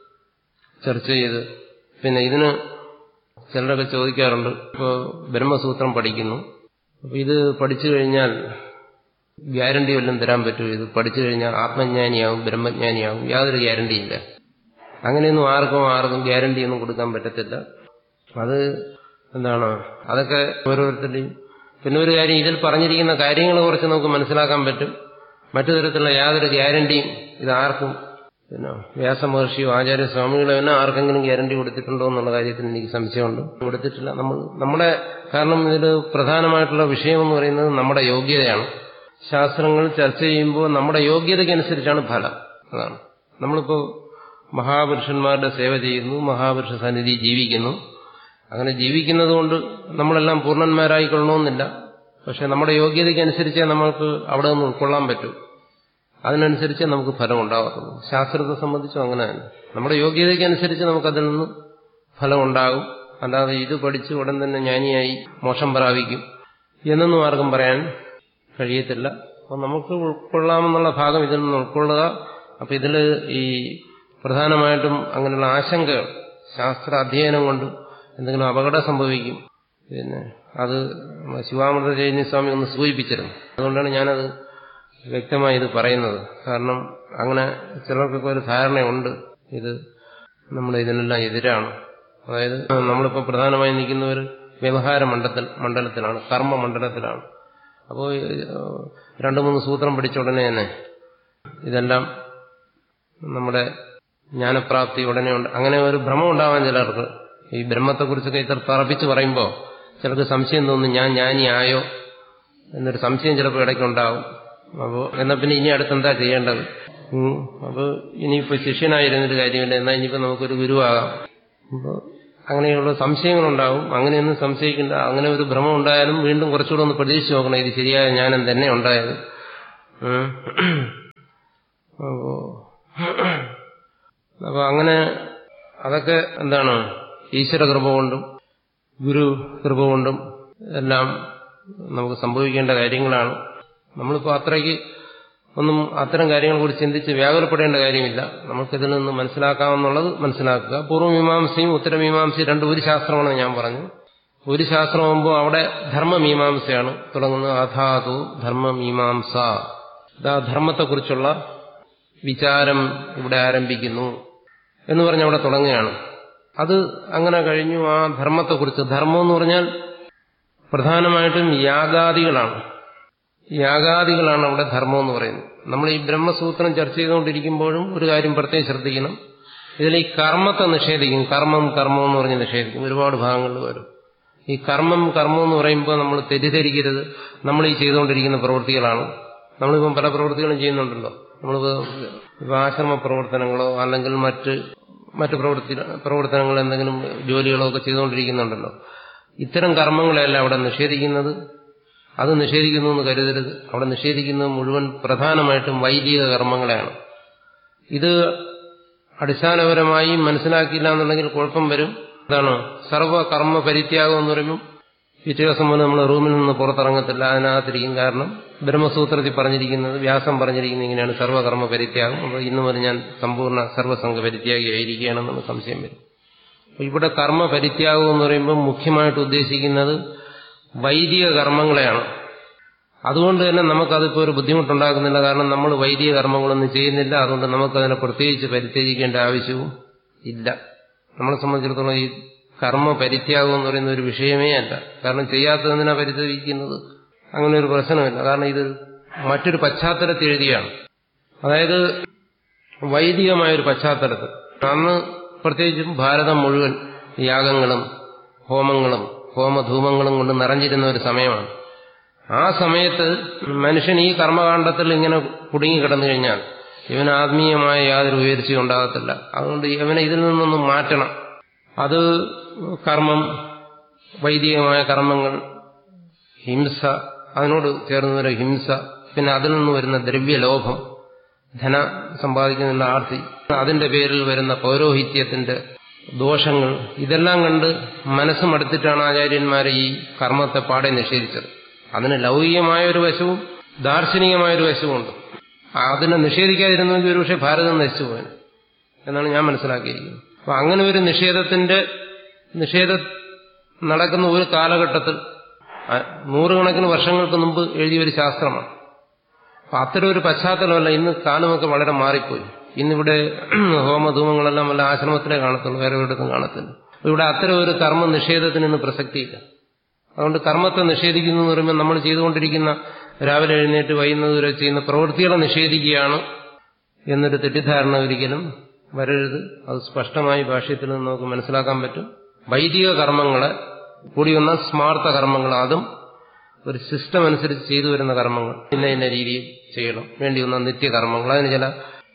ചർച്ച ചെയ്ത് പിന്നെ ഇതിന് ചിലരൊക്കെ ചോദിക്കാറുണ്ട് ഇപ്പോൾ ബ്രഹ്മസൂത്രം പഠിക്കുന്നു അപ്പൊ ഇത് പഠിച്ചു കഴിഞ്ഞാൽ ഗ്യാരണ്ടി വല്ലതും തരാൻ പറ്റുമോ ഇത് പഠിച്ചു കഴിഞ്ഞാൽ ആത്മജ്ഞാനിയാവും ബ്രഹ്മജ്ഞാനിയാവും യാതൊരു ഗ്യാരണ്ടിയില്ല അങ്ങനെയൊന്നും ആർക്കും ആർക്കും ഗ്യാരണ്ടിയൊന്നും കൊടുക്കാൻ പറ്റത്തില്ല അത് എന്താണ് അതൊക്കെ ഓരോരുത്തരുടെയും പിന്നെ ഒരു കാര്യം ഇതിൽ പറഞ്ഞിരിക്കുന്ന കാര്യങ്ങളെ കുറിച്ച് നമുക്ക് മനസ്സിലാക്കാൻ പറ്റും മറ്റു തരത്തിലുള്ള യാതൊരു ഗ്യാരണ്ടിയും ഇത് ആർക്കും പിന്നെ വ്യാസമഹർഷിയോ ആചാര്യസ്വാമികളോ തന്നെ ആർക്കെങ്കിലും ഗ്യാരണ്ടി കൊടുത്തിട്ടുണ്ടോ എന്നുള്ള കാര്യത്തിൽ എനിക്ക് സംശയമുണ്ട് കൊടുത്തിട്ടില്ല നമ്മൾ നമ്മുടെ കാരണം ഇതിൽ പ്രധാനമായിട്ടുള്ള വിഷയം എന്ന് പറയുന്നത് നമ്മുടെ യോഗ്യതയാണ് ശാസ്ത്രങ്ങൾ ചർച്ച ചെയ്യുമ്പോൾ നമ്മുടെ യോഗ്യതയ്ക്കനുസരിച്ചാണ് ഫലം അതാണ് നമ്മളിപ്പോൾ മഹാപുരുഷന്മാരുടെ സേവ ചെയ്യുന്നു മഹാപുരുഷ സന്നിധി ജീവിക്കുന്നു അങ്ങനെ ജീവിക്കുന്നത് കൊണ്ട് നമ്മളെല്ലാം പൂർണ്ണന്മാരായിക്കൊള്ളണമെന്നില്ല പക്ഷെ നമ്മുടെ യോഗ്യതയ്ക്കനുസരിച്ചേ നമ്മൾക്ക് അവിടെ നിന്ന് ഉൾക്കൊള്ളാൻ പറ്റൂ അതിനനുസരിച്ച് നമുക്ക് ഫലം ഉണ്ടാകത്തുള്ളൂ ശാസ്ത്രത്തെ സംബന്ധിച്ചും അങ്ങനെ തന്നെ നമ്മുടെ യോഗ്യതയ്ക്കനുസരിച്ച് നമുക്കതിൽ നിന്ന് ഫലം ഉണ്ടാകും അല്ലാതെ ഇത് പഠിച്ച് ഉടൻ തന്നെ ജ്ഞാനിയായി മോശം പ്രാപിക്കും എന്നൊന്നും ആർക്കും പറയാൻ കഴിയത്തില്ല അപ്പോൾ നമുക്ക് ഉൾക്കൊള്ളാമെന്നുള്ള ഭാഗം ഇതിൽ നിന്ന് ഉൾക്കൊള്ളുക അപ്പം ഇതിൽ ഈ പ്രധാനമായിട്ടും അങ്ങനെയുള്ള ആശങ്കകൾ ശാസ്ത്ര അധ്യയനം കൊണ്ട് എന്തെങ്കിലും അപകടം സംഭവിക്കും പിന്നെ അത് ശിവാമൃത ജയനിസ്വാമി ഒന്ന് സൂചിപ്പിച്ചിരുന്നു അതുകൊണ്ടാണ് ഞാനത് വ്യക്തമായി ഇത് പറയുന്നത് കാരണം അങ്ങനെ ചിലർക്കൊക്കെ ഒരു ധാരണയുണ്ട് ഇത് നമ്മൾ ഇതിനെല്ലാം എതിരാണ് അതായത് നമ്മളിപ്പോൾ പ്രധാനമായി നിൽക്കുന്ന ഒരു വ്യവഹാര മണ്ഡലത്തിൽ മണ്ഡലത്തിലാണ് കർമ്മ മണ്ഡലത്തിലാണ് അപ്പോൾ രണ്ടു മൂന്ന് സൂത്രം പഠിച്ച ഉടനെ തന്നെ ഇതെല്ലാം നമ്മുടെ ജ്ഞാനപ്രാപ്തി ഉടനെ ഉണ്ട് അങ്ങനെ ഒരു ഭ്രമം ഉണ്ടാവാൻ ചിലർക്ക് ഈ ബ്രഹ്മത്തെക്കുറിച്ചൊക്കെ ഇത്ര തറപ്പിച്ച് പറയുമ്പോൾ ചിലർക്ക് സംശയം തോന്നും ഞാൻ ജ്ഞാനിയായോ എന്നൊരു സംശയം ചിലപ്പോൾ ഇടയ്ക്കുണ്ടാവും അപ്പോൾ എന്നാൽ പിന്നെ ഇനി അടുത്തെന്താ ചെയ്യേണ്ടത് അപ്പോൾ ഇനിയിപ്പോൾ ശിഷ്യനായിരുന്നൊരു കാര്യമില്ല എന്നാൽ ഇനിയിപ്പോൾ നമുക്കൊരു ഗുരുവാകാം അപ്പോൾ അങ്ങനെയുള്ള സംശയങ്ങളുണ്ടാവും അങ്ങനെയൊന്നും സംശയിക്കേണ്ട അങ്ങനെ ഒരു ഭ്രമം ഉണ്ടായാലും വീണ്ടും കുറച്ചുകൂടെ ഒന്ന് പ്രതീക്ഷിച്ച് നോക്കണം ഇത് ശരിയായ ജ്ഞാനം തന്നെ ഉണ്ടായത് ഉം. അപ്പോ അപ്പൊ അങ്ങനെ അതൊക്കെ എന്താണ് ഈശ്വര കൃപ കൊണ്ടും ഗുരു കൃപ കൊണ്ടും എല്ലാം നമുക്ക് സംഭവിക്കേണ്ട കാര്യങ്ങളാണ് നമ്മളിപ്പോൾ അത്രയ്ക്ക് ഒന്നും അത്തരം കാര്യങ്ങളെ കുറിച്ച് ചിന്തിച്ച് വ്യാകുലപ്പെടേണ്ട കാര്യമില്ല നമുക്കിതിൽ നിന്ന് മനസ്സിലാക്കാമെന്നുള്ളത് മനസ്സിലാക്കുക പൂർവ്വമീമാംസയും ഉത്തരമീമാംസയും രണ്ടും ഒരു ശാസ്ത്രമാണെന്ന് ഞാൻ പറഞ്ഞു ഒരു ശാസ്ത്രമാകുമ്പോൾ അവിടെ ധർമ്മമീമാംസയാണ് തുടങ്ങുന്നത് അഥാതു ധർമ്മമീമാംസ ഇതാ ധർമ്മത്തെക്കുറിച്ചുള്ള വിചാരം ഇവിടെ ആരംഭിക്കുന്നു എന്ന് പറഞ്ഞ് അവിടെ തുടങ്ങുകയാണ് അത് അങ്ങനെ കഴിഞ്ഞു ആ ധർമ്മത്തെക്കുറിച്ച് ധർമ്മം എന്ന് പറഞ്ഞാൽ പ്രധാനമായിട്ടും യാഗാദികളാണ് യാഗാദികളാണ് അവിടെ ധർമ്മം എന്ന് പറയുന്നത് നമ്മൾ ഈ ബ്രഹ്മസൂത്രം ചർച്ച ചെയ്തുകൊണ്ടിരിക്കുമ്പോഴും ഒരു കാര്യം പ്രത്യേകം ശ്രദ്ധിക്കണം ഇതിൽ ഈ കർമ്മത്തെ നിഷേധിക്കും കർമ്മം കർമ്മം എന്ന് പറഞ്ഞ് നിഷേധിക്കും ഒരുപാട് ഭാഗങ്ങളിൽ വരും ഈ കർമ്മം കർമ്മം എന്ന് പറയുമ്പോൾ നമ്മൾ തെറ്റിദ്ധരിക്കരുത് നമ്മൾ ഈ ചെയ്തുകൊണ്ടിരിക്കുന്ന പ്രവൃത്തികളാണ് നമ്മളിപ്പം പല പ്രവൃത്തികളും ചെയ്യുന്നുണ്ടല്ലോ നമ്മളിപ്പോൾ ഇപ്പം ആശ്രമ പ്രവർത്തനങ്ങളോ അല്ലെങ്കിൽ മറ്റ് മറ്റ് പ്രവൃത്തി പ്രവർത്തനങ്ങൾ എന്തെങ്കിലും ജോലികളോ ഒക്കെ ചെയ്തുകൊണ്ടിരിക്കുന്നുണ്ടല്ലോ ഇത്തരം കർമ്മങ്ങളെല്ലാം അവിടെ നിഷേധിക്കുന്നത് അത് നിഷേധിക്കുന്നു എന്ന് കരുതരുത് അവിടെ നിഷേധിക്കുന്നത് മുഴുവൻ പ്രധാനമായിട്ടും വൈദിക കർമ്മങ്ങളെയാണ് ഇത് അടിസ്ഥാനപരമായി മനസ്സിലാക്കിയില്ല എന്നുണ്ടെങ്കിൽ കുഴപ്പം വരും അതാണ് സർവകർമ്മ പരിത്യാഗം എന്ന് പറയുമ്പോൾ പിറ്റേ ദിവസം മുതൽ നമ്മൾ റൂമിൽ നിന്ന് പുറത്തിറങ്ങത്തില്ല അതിനകത്തിരിക്കും കാരണം ബ്രഹ്മസൂത്രത്തിൽ പറഞ്ഞിരിക്കുന്നത് വ്യാസം പറഞ്ഞിരിക്കുന്നത് ഇങ്ങനെയാണ് സർവകർമ്മ പരിത്യാഗം അപ്പോൾ ഇന്ന് മുതൽ ഞാൻ സമ്പൂർണ്ണ സർവ്വസംഘ പരിത്യാഗിയായിരിക്കുകയാണെന്നുള്ള സംശയം വരും അപ്പോൾ ഇവിടെ കർമ്മ പരിത്യാഗം എന്ന് പറയുമ്പോൾ മുഖ്യമായിട്ട് ഉദ്ദേശിക്കുന്നത് വൈദിക കർമ്മങ്ങളെയാണ് അതുകൊണ്ട് തന്നെ നമുക്കതിപ്പോൾ ഒരു ബുദ്ധിമുട്ടുണ്ടാക്കുന്നില്ല കാരണം നമ്മൾ വൈദിക കർമ്മങ്ങളൊന്നും ചെയ്യുന്നില്ല അതുകൊണ്ട് നമുക്കതിനെ പ്രത്യേകിച്ച് പരിത്യജിക്കേണ്ട ആവശ്യവും ഇല്ല നമ്മളെ സംബന്ധിച്ചിടത്തോളം ഈ കർമ്മ പരിത്യാഗം എന്ന് പറയുന്ന ഒരു വിഷയമേ അല്ല കാരണം ചെയ്യാത്തതിനാ പരിത്യജിക്കുന്നത് അങ്ങനെ ഒരു പ്രശ്നമില്ല കാരണം ഇത് മറ്റൊരു പശ്ചാത്തലത്തിൽ എഴുതിയാണ് അതായത് വൈദികമായൊരു പശ്ചാത്തലത്തിൽ അന്ന് പ്രത്യേകിച്ചും ഭാരതം മുഴുവൻ യാഗങ്ങളും ഹോമങ്ങളും ഹോമധൂമങ്ങളും കൊണ്ട് നിറഞ്ഞിരുന്ന ഒരു സമയമാണ് ആ സമയത്ത് മനുഷ്യൻ ഈ കർമ്മകാണ്ഡത്തിൽ ഇങ്ങനെ കുടുങ്ങിക്കിടന്നു കഴിഞ്ഞാൽ ഇവന് ആത്മീയമായ യാതൊരു ഉയർച്ചയും ഉണ്ടാകത്തില്ല അതുകൊണ്ട് ഇവനെ ഇതിൽ നിന്നൊന്നും മാറ്റണം അത് കർമ്മം വൈദികമായ കർമ്മങ്ങൾ ഹിംസ അതിനോട് ചേർന്ന് വരുന്ന ഹിംസ പിന്നെ അതിൽ നിന്ന് വരുന്ന ദ്രവ്യലോഭം ധന സമ്പാദിക്കുന്നതിനുള്ള ആർത്തി അതിന്റെ പേരിൽ വരുന്ന പൗരോഹിത്യത്തിന്റെ ദോഷങ്ങൾ ഇതെല്ലാം കണ്ട് മനസ്സ് മടുത്തിട്ടാണ് ആചാര്യന്മാരെ ഈ കർമ്മത്തെ പാടെ നിഷേധിച്ചത് അതിന് ലൗകികമായ ഒരു വശവും ദാർശനികമായ ഒരു വശവുമുണ്ട് അതിനെ നിഷേധിക്കാതിരുന്നെങ്കിൽ ഒരുപക്ഷെ ഭാരതം നശിച്ചു പോകാൻ എന്നാണ് ഞാൻ മനസ്സിലാക്കിയിരിക്കുന്നത് അപ്പൊ അങ്ങനെ ഒരു നിഷേധത്തിന്റെ നിഷേധ നടക്കുന്ന ഒരു കാലഘട്ടത്തിൽ നൂറുകണക്കിന് വർഷങ്ങൾക്ക് മുമ്പ് എഴുതിയ ഒരു ശാസ്ത്രമാണ് അപ്പൊ അത്തരം ഒരു പശ്ചാത്തലമല്ല ഇന്ന് കാലമൊക്കെ വളരെ മാറിപ്പോയി ഇന്നിവിടെ ഹോമധൂമങ്ങളെല്ലാം വല്ല ആശ്രമത്തിലേ കാണത്തുള്ളൂ വേറെ ഒരിടത്തും കാണത്തില്ല ഇവിടെ അത്തരം ഒരു കർമ്മ നിഷേധത്തിന് ഇന്ന് പ്രസക്തിയില്ല അതുകൊണ്ട് കർമ്മത്തെ നിഷേധിക്കുന്നു എന്ന് പറയുമ്പോൾ നമ്മൾ ചെയ്തുകൊണ്ടിരിക്കുന്ന രാവിലെ എഴുന്നേറ്റ് വൈകുന്നത് വരെ ചെയ്യുന്ന പ്രവൃത്തികളെ നിഷേധിക്കുകയാണ് എന്നൊരു തെറ്റിദ്ധാരണ ഒരിക്കലും വരരുത് അത് സ്പഷ്ടമായി ഭാഷ്യത്തിൽ നിന്ന് നമുക്ക് മനസ്സിലാക്കാൻ പറ്റും വൈദിക കർമ്മങ്ങളെ കൂടി വന്ന സ്മാർത്ഥ കർമ്മങ്ങൾ അതും ഒരു സിസ്റ്റം അനുസരിച്ച് ചെയ്തു വരുന്ന കർമ്മങ്ങൾ ഇന്ന ഇന്ന രീതിയിൽ ചെയ്യണം വേണ്ടി വന്ന നിത്യകർമ്മങ്ങൾ അതിന് ചില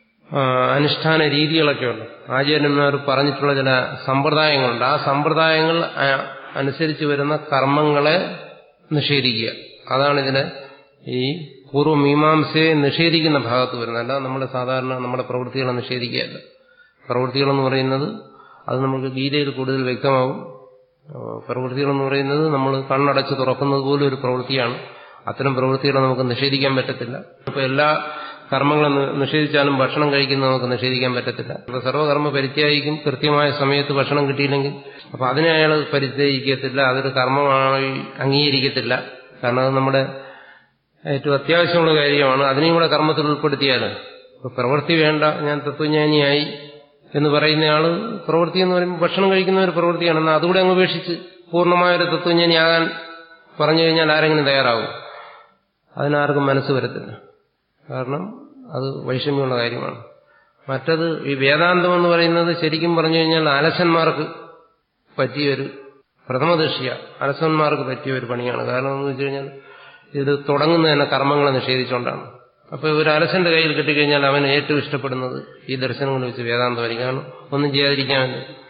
അനുഷ്ഠാന രീതികളൊക്കെ ഉണ്ട് ആചാര്യന്മാർ പറഞ്ഞിട്ടുള്ള ചില സമ്പ്രദായങ്ങളുണ്ട് ആ സമ്പ്രദായങ്ങൾ അനുസരിച്ച് വരുന്ന കർമ്മങ്ങളെ നിഷേധിക്കുക അതാണ് ഇതിന് ഈ പൂർവ്വമീമാംസയെ നിഷേധിക്കുന്ന ഭാഗത്ത് വരുന്നത് അല്ല നമ്മുടെ സാധാരണ നമ്മുടെ പ്രവൃത്തികളെ നിഷേധിക്കുകയല്ല പ്രവൃത്തികളെന്ന് പറയുന്നത് അത് നമുക്ക് ഗീതയിൽ കൂടുതൽ വ്യക്തമാവും പ്രവൃത്തികളെന്ന് പറയുന്നത് നമ്മൾ കണ്ണടച്ച് തുറക്കുന്നത് പോലും ഒരു പ്രവൃത്തിയാണ് അത്തരം പ്രവൃത്തികളെ നമുക്ക് നിഷേധിക്കാൻ പറ്റത്തില്ല ഇപ്പൊ എല്ലാ കർമ്മങ്ങളും നിഷേധിച്ചാലും ഭക്ഷണം കഴിക്കുന്നത് നമുക്ക് നിഷേധിക്കാൻ പറ്റത്തില്ല അപ്പൊ സർവ്വകർമ്മ പരിത്യാഗിക്കും കൃത്യമായ സമയത്ത് ഭക്ഷണം കിട്ടിയില്ലെങ്കിൽ അപ്പൊ അതിനെ അയാൾ പരിത്യജിക്കത്തില്ല അതൊരു കർമ്മമായി അംഗീകരിക്കത്തില്ല കാരണം അത് നമ്മുടെ ഏറ്റവും അത്യാവശ്യമുള്ള കാര്യമാണ് അതിനെയും കൂടെ കർമ്മത്തിൽ ഉൾപ്പെടുത്തിയാൽ ഇപ്പൊ പ്രവൃത്തി വേണ്ട ഞാൻ തത്വജ്ഞാനിയായി എന്ന് പറയുന്നയാള് പ്രവൃത്തി എന്ന് പറയുമ്പോൾ ഭക്ഷണം കഴിക്കുന്ന ഒരു പ്രവൃത്തിയാണ് എന്നാൽ അതുകൂടെ അങ്ങ് ഉപേക്ഷിച്ച് പൂർണ്ണമായൊരു തത്വജ്ഞാനിയാകാൻ പറഞ്ഞു കഴിഞ്ഞാൽ ആരെങ്കിലും തയ്യാറാവും അതിനാർക്കും മനസ്സ് വരത്തില്ല കാരണം അത് വൈഷമ്യമുള്ള കാര്യമാണ് മറ്റത് ഈ വേദാന്തം എന്ന് പറയുന്നത് ശരിക്കും പറഞ്ഞു കഴിഞ്ഞാൽ അലസന്മാർക്ക് പറ്റിയൊരു പ്രഥമദൃഷ്യ അലസന്മാർക്ക് പറ്റിയ ഒരു പണിയാണ് കാരണം എന്ന് വെച്ച് കഴിഞ്ഞാൽ ഇത് തുടങ്ങുന്നത് തന്നെ കർമ്മങ്ങളെ നിഷേധിച്ചുകൊണ്ടാണ് അപ്പൊ ഒരു അലസന്റെ കയ്യിൽ കിട്ടിക്കഴിഞ്ഞാൽ അവന് ഏറ്റവും ഇഷ്ടപ്പെടുന്നത് ഈ ദർശനങ്ങൾ വെച്ച് വേദാന്തമായിരിക്കും കാരണം ഒന്നും ചെയ്യാതിരിക്കാൻ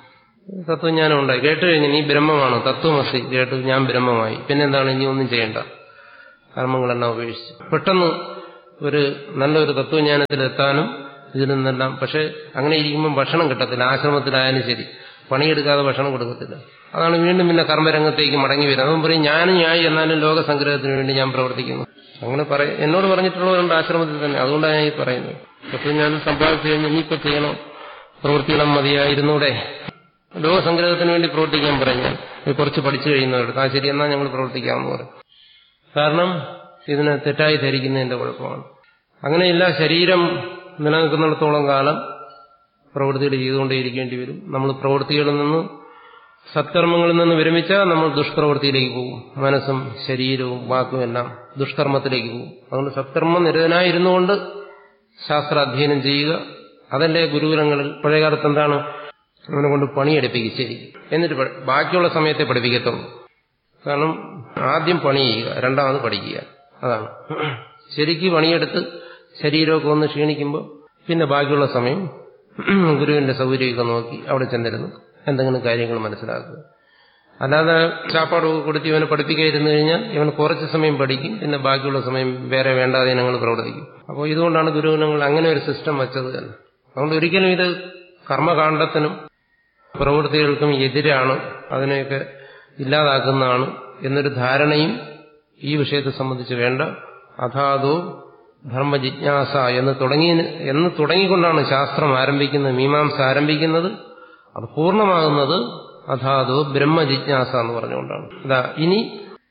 തത്വജ്ഞാനം ഉണ്ടായി കേട്ട് കഴിഞ്ഞ് നീ ബ്രഹ്മമാണ് തത്വമസി കേട്ട് ഞാൻ ബ്രഹ്മമായി പിന്നെന്താണ് ഇനി ഒന്നും ചെയ്യേണ്ട കർമ്മങ്ങളെല്ലാം ഉപേക്ഷിച്ചു പെട്ടെന്ന് ഒരു നല്ലൊരു തത്വജ്ഞാനത്തിലെത്താനും ഇതിൽ നിന്നെല്ലാം പക്ഷെ അങ്ങനെ ഇരിക്കുമ്പോൾ ഭക്ഷണം കിട്ടത്തില്ല ആശ്രമത്തിലായാലും ശരി പണിയെടുക്കാതെ ഭക്ഷണം കൊടുക്കത്തില്ല അതാണ് വീണ്ടും പിന്നെ കർമ്മരംഗത്തേക്ക് മടങ്ങി വരുന്നത് അതും പറയും ഞാനും ഞായി എന്നാലും ലോകസംഗ്രഹത്തിന് വേണ്ടി ഞാൻ പ്രവർത്തിക്കുന്നു അങ്ങനെ പറയും എന്നോട് പറഞ്ഞിട്ടുള്ളവരുണ്ട് ആശ്രമത്തിൽ തന്നെ അതുകൊണ്ടാണ് ഞാൻ ഈ പറയുന്നത് അപ്പോൾ ഞാൻ സമ്പാദിച്ചു കഴിഞ്ഞ് ഇനിയിപ്പോൾ ചെയ്യണം പ്രവർത്തിക്കണം മതിയായിരുന്നൂടെ ലോകസംഗ്രഹത്തിന് വേണ്ടി പ്രവർത്തിക്കാൻ പറയും ഞാൻ ഇത് കുറച്ച് പഠിച്ചു കഴിയുന്നവരുടെ ആ ശരി എന്നാൽ ഞങ്ങൾ പ്രവർത്തിക്കാമെന്ന് പറയും കാരണം ഇതിനെ തെറ്റായി ധരിക്കുന്നതിന്റെ കുഴപ്പമാണ് അങ്ങനെയില്ല ശരീരം നിലനിൽക്കുന്നിടത്തോളം കാലം പ്രവൃത്തികൾ ചെയ്തുകൊണ്ടേയിരിക്കേണ്ടി വരും നമ്മൾ പ്രവൃത്തികളിൽ നിന്ന് സത്കർമ്മങ്ങളിൽ നിന്ന് വിരമിച്ചാൽ നമ്മൾ ദുഷ്പ്രവൃത്തിയിലേക്ക് പോകും മനസ്സും ശരീരവും വാക്കും എല്ലാം ദുഷ്കർമ്മത്തിലേക്ക് പോകും അതുകൊണ്ട് സത്കർമ്മം നിരതനായിരുന്നുകൊണ്ട് ശാസ്ത്രാധ്യയനം ചെയ്യുക അതല്ലേ ഗുരുകുലങ്ങളിൽ പഴയകാലത്ത് എന്താണ് അവനെ കൊണ്ട് പണിയെടുപ്പിക്കുക ശരി എന്നിട്ട് പ- ബാക്കിയുള്ള സമയത്തെ പഠിപ്പിക്കത്തുള്ളൂ കാരണം ആദ്യം പണി ചെയ്യുക രണ്ടാമത് പഠിക്കുക അതാണ് ശരിക്ക് പണിയെടുത്ത് ശരീരമൊക്കെ ഒന്ന് ക്ഷീണിക്കുമ്പോൾ പിന്നെ ബാക്കിയുള്ള സമയം ഗുരുവിന്റെ സൗകര്യമൊക്കെ നോക്കി അവിടെ ചെന്നിരുന്നു എന്തെങ്കിലും കാര്യങ്ങൾ മനസ്സിലാക്കുക അല്ലാതെ ചാപ്പാടൊക്കെ കൊടുത്ത് ഇവനെ പഠിപ്പിക്കാതിരുന്നു കഴിഞ്ഞാൽ ഇവൻ കുറച്ച് സമയം പഠിക്കും പിന്നെ ബാക്കിയുള്ള സമയം വേറെ വേണ്ടാതെ ഞങ്ങൾ പ്രവർത്തിക്കും അപ്പോൾ ഇതുകൊണ്ടാണ് ഗുരുവിനങ്ങൾ അങ്ങനെ ഒരു സിസ്റ്റം വെച്ചത് തന്നെ അതുകൊണ്ട് ഒരിക്കലും ഇത് കർമ്മകാണ്ഡത്തിനും പ്രവൃത്തികൾക്കും എതിരാണ് അതിനെയൊക്കെ ഇല്ലാതാക്കുന്നതാണ് എന്നൊരു ധാരണയും ഈ വിഷയത്തെ സംബന്ധിച്ച് വേണ്ട അഥാതോ ധർമ്മജിജ്ഞാസ എന്ന് തുടങ്ങി എന്ന് തുടങ്ങിക്കൊണ്ടാണ് ശാസ്ത്രം ആരംഭിക്കുന്നത് മീമാംസ ആരംഭിക്കുന്നത് അത് പൂർണ്ണമാകുന്നത് അഥാതോ ബ്രഹ്മജിജ്ഞാസ എന്ന് പറഞ്ഞുകൊണ്ടാണ് ഇതാ ഇനി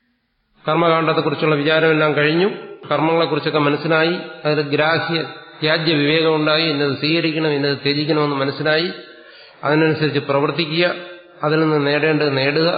കർമ്മകാണ്ഡത്തെക്കുറിച്ചുള്ള വിചാരമെല്ലാം കഴിഞ്ഞു കർമ്മങ്ങളെക്കുറിച്ചൊക്കെ മനസ്സിലായി അതിൽ ഗ്രാഹ്യ ത്യാജ്യ വിവേകമുണ്ടായി ഇന്നത് സ്വീകരിക്കണം ഇന്നത് ത്യജിക്കണമെന്ന് മനസ്സിലായി അതിനനുസരിച്ച് പ്രവർത്തിക്കുക അതിൽ നിന്ന് നേടേണ്ടത് നേടുക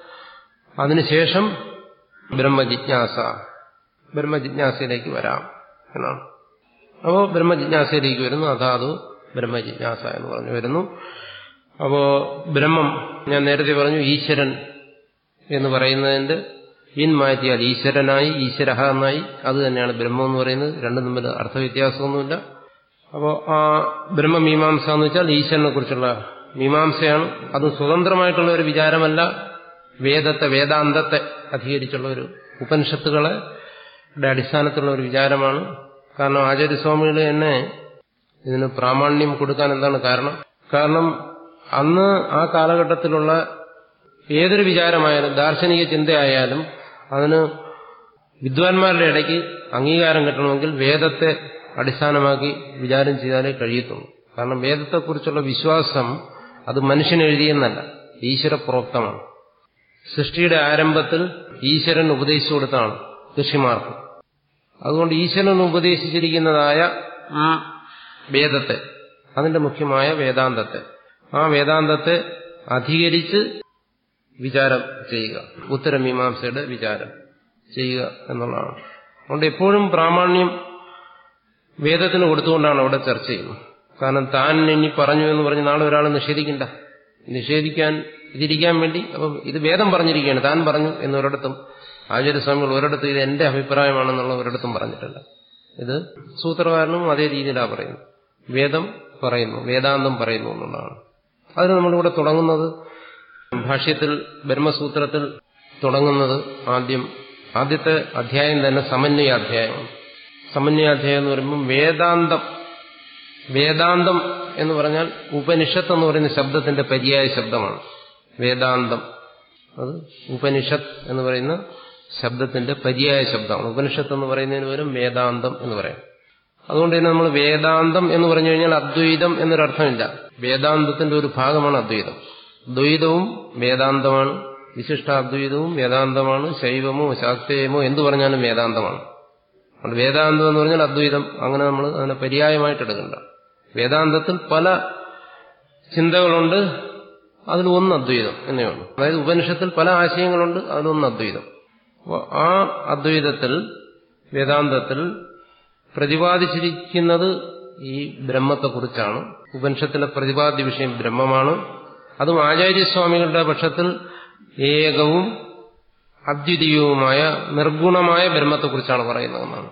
അതിനുശേഷം ബ്രഹ്മജിജ്ഞാസ ബ്രഹ്മജിജ്ഞാസയിലേക്ക് വരാം എന്നാണ് അപ്പോൾ ബ്രഹ്മജിജ്ഞാസയിലേക്ക് വരുന്നു അതാത് ബ്രഹ്മജിജ്ഞാസ എന്ന് പറഞ്ഞു വരുന്നു അപ്പോ ബ്രഹ്മം ഞാൻ നേരത്തെ പറഞ്ഞു ഈശ്വരൻ എന്ന് പറയുന്നതിന്റെ ഇൻ മാറ്റിയാൽ ഈശ്വരനായി ഈശ്വര എന്നായി അത് തന്നെയാണ് ബ്രഹ്മം എന്ന് പറയുന്നത് രണ്ടും തമ്മിൽ അർത്ഥവ്യത്യാസമൊന്നുമില്ല അപ്പോൾ ആ ബ്രഹ്മമീമാംസ എന്ന് വെച്ചാൽ ഈശ്വരനെ കുറിച്ചുള്ള മീമാംസയാണ് അത് സ്വതന്ത്രമായിട്ടുള്ള ഒരു വിചാരമല്ല വേദത്തെ വേദാന്തത്തെ അധികരിച്ചുള്ള ഒരു ഉപനിഷത്തുകളെ അടിസ്ഥാനത്തിലുള്ള ഒരു വിചാരമാണ് കാരണം ആചാര്യസ്വാമികൾ തന്നെ ഇതിന് പ്രാമാണ്യം കൊടുക്കാൻ എന്താണ് കാരണം കാരണം അന്ന് ആ കാലഘട്ടത്തിലുള്ള ഏതൊരു വിചാരമായാലും ദാർശനിക ചിന്തയായാലും അതിന് വിദ്വാൻമാരുടെ ഇടയ്ക്ക് അംഗീകാരം കിട്ടണമെങ്കിൽ വേദത്തെ അടിസ്ഥാനമാക്കി വിചാരം ചെയ്താലേ കഴിയത്തുള്ളൂ കാരണം വേദത്തെക്കുറിച്ചുള്ള വിശ്വാസം അത് മനുഷ്യൻ എഴുതിയെന്നല്ല ഈശ്വര പ്രോക്തമാണ് സൃഷ്ടിയുടെ ആരംഭത്തിൽ ഈശ്വരൻ ഉപദേശിച്ചു കൊടുത്താണ് ഋഷിമാർക്ക് അതുകൊണ്ട് ഈശ്വരൻ ഉപദേശിച്ചിരിക്കുന്നതായ ആ വേദത്തെ അതിന്റെ മുഖ്യമായ വേദാന്തത്തെ ആ വേദാന്തത്തെ അധികരിച്ച് വിചാരം ചെയ്യുക ഉത്തരമീമാംസയുടെ വിചാരം ചെയ്യുക എന്നുള്ളതാണ് അതുകൊണ്ട് എപ്പോഴും പ്രാമാണ്യം വേദത്തിന് കൊടുത്തുകൊണ്ടാണ് അവിടെ ചർച്ച ചെയ്യുന്നത് കാരണം താൻ ഇനി പറഞ്ഞു എന്ന് പറഞ്ഞ് നാളെ ഒരാൾ നിഷേധിക്കണ്ട നിഷേധിക്കാൻ ഇതിരിക്കാൻ വേണ്ടി അപ്പം ഇത് വേദം പറഞ്ഞിരിക്കുകയാണ് താൻ പറഞ്ഞു എന്നൊരിടത്തും ആചാര്യസ്വാമികൾ ഒരിടത്തും ഇത് എന്റെ അഭിപ്രായമാണെന്നുള്ള ഒരിടത്തും പറഞ്ഞിട്ടില്ല ഇത് സൂത്രകാരനും അതേ രീതിയിലാണ് പറയുന്നത് വേദം പറയുന്നു വേദാന്തം പറയുന്നു എന്നുള്ളതാണ് അതിന് നമ്മളിവിടെ തുടങ്ങുന്നത് ഭാഷ്യത്തിൽ ബ്രഹ്മസൂത്രത്തിൽ തുടങ്ങുന്നത് ആദ്യം ആദ്യത്തെ അധ്യായം തന്നെ സമന്വയാധ്യായമാണ് സമന്വയാധ്യായം എന്ന് പറയുമ്പോൾ വേദാന്തം വേദാന്തം എന്ന് പറഞ്ഞാൽ ഉപനിഷത്ത് എന്ന് പറയുന്ന ശബ്ദത്തിന്റെ പര്യായ ശബ്ദമാണ് വേദാന്തം അത് ഉപനിഷത്ത് എന്ന് പറയുന്ന ശബ്ദത്തിന്റെ പര്യായ ശബ്ദമാണ് ഉപനിഷത്ത് എന്ന് പറയുന്നതിന് പകരം വേദാന്തം എന്ന് പറയാം അതുകൊണ്ട് തന്നെ നമ്മൾ വേദാന്തം എന്ന് പറഞ്ഞു കഴിഞ്ഞാൽ അദ്വൈതം എന്നൊരർത്ഥമില്ല വേദാന്തത്തിന്റെ ഒരു ഭാഗമാണ് അദ്വൈതം ദ്വൈതവും വേദാന്തമാണ് വിശിഷ്ടാദ്വൈതവും വേദാന്തമാണ് ശൈവമോ ശാക്തേയമോ എന്തു പറഞ്ഞാലും വേദാന്തമാണ് അതുകൊണ്ട് വേദാന്തം എന്ന് പറഞ്ഞാൽ അദ്വൈതം അങ്ങനെ നമ്മൾ അതിനെ പര്യായമായിട്ട് എടുക്കണ്ട വേദാന്തത്തിൽ പല ചിന്തകളുണ്ട് അതിൽ ഒന്ന് അദ്വൈതം എന്നേ ഉള്ളൂ അതായത് ഉപനിഷത്തിൽ പല ആശയങ്ങളുണ്ട് അതിലൊന്ന് അദ്വൈതം അപ്പോൾ ആ അദ്വൈതത്തിൽ വേദാന്തത്തിൽ പ്രതിപാദിച്ചിരിക്കുന്നത് ഈ ബ്രഹ്മത്തെക്കുറിച്ചാണ് ഉപനിഷത്തിലെ പ്രതിപാദ്യ വിഷയം ബ്രഹ്മമാണ് അതും ആചാര്യസ്വാമികളുടെ പക്ഷത്തിൽ ഏകവും അദ്വിതീയവുമായ നിർഗുണമായ ബ്രഹ്മത്തെക്കുറിച്ചാണ് പറയുന്നതെന്നാണ്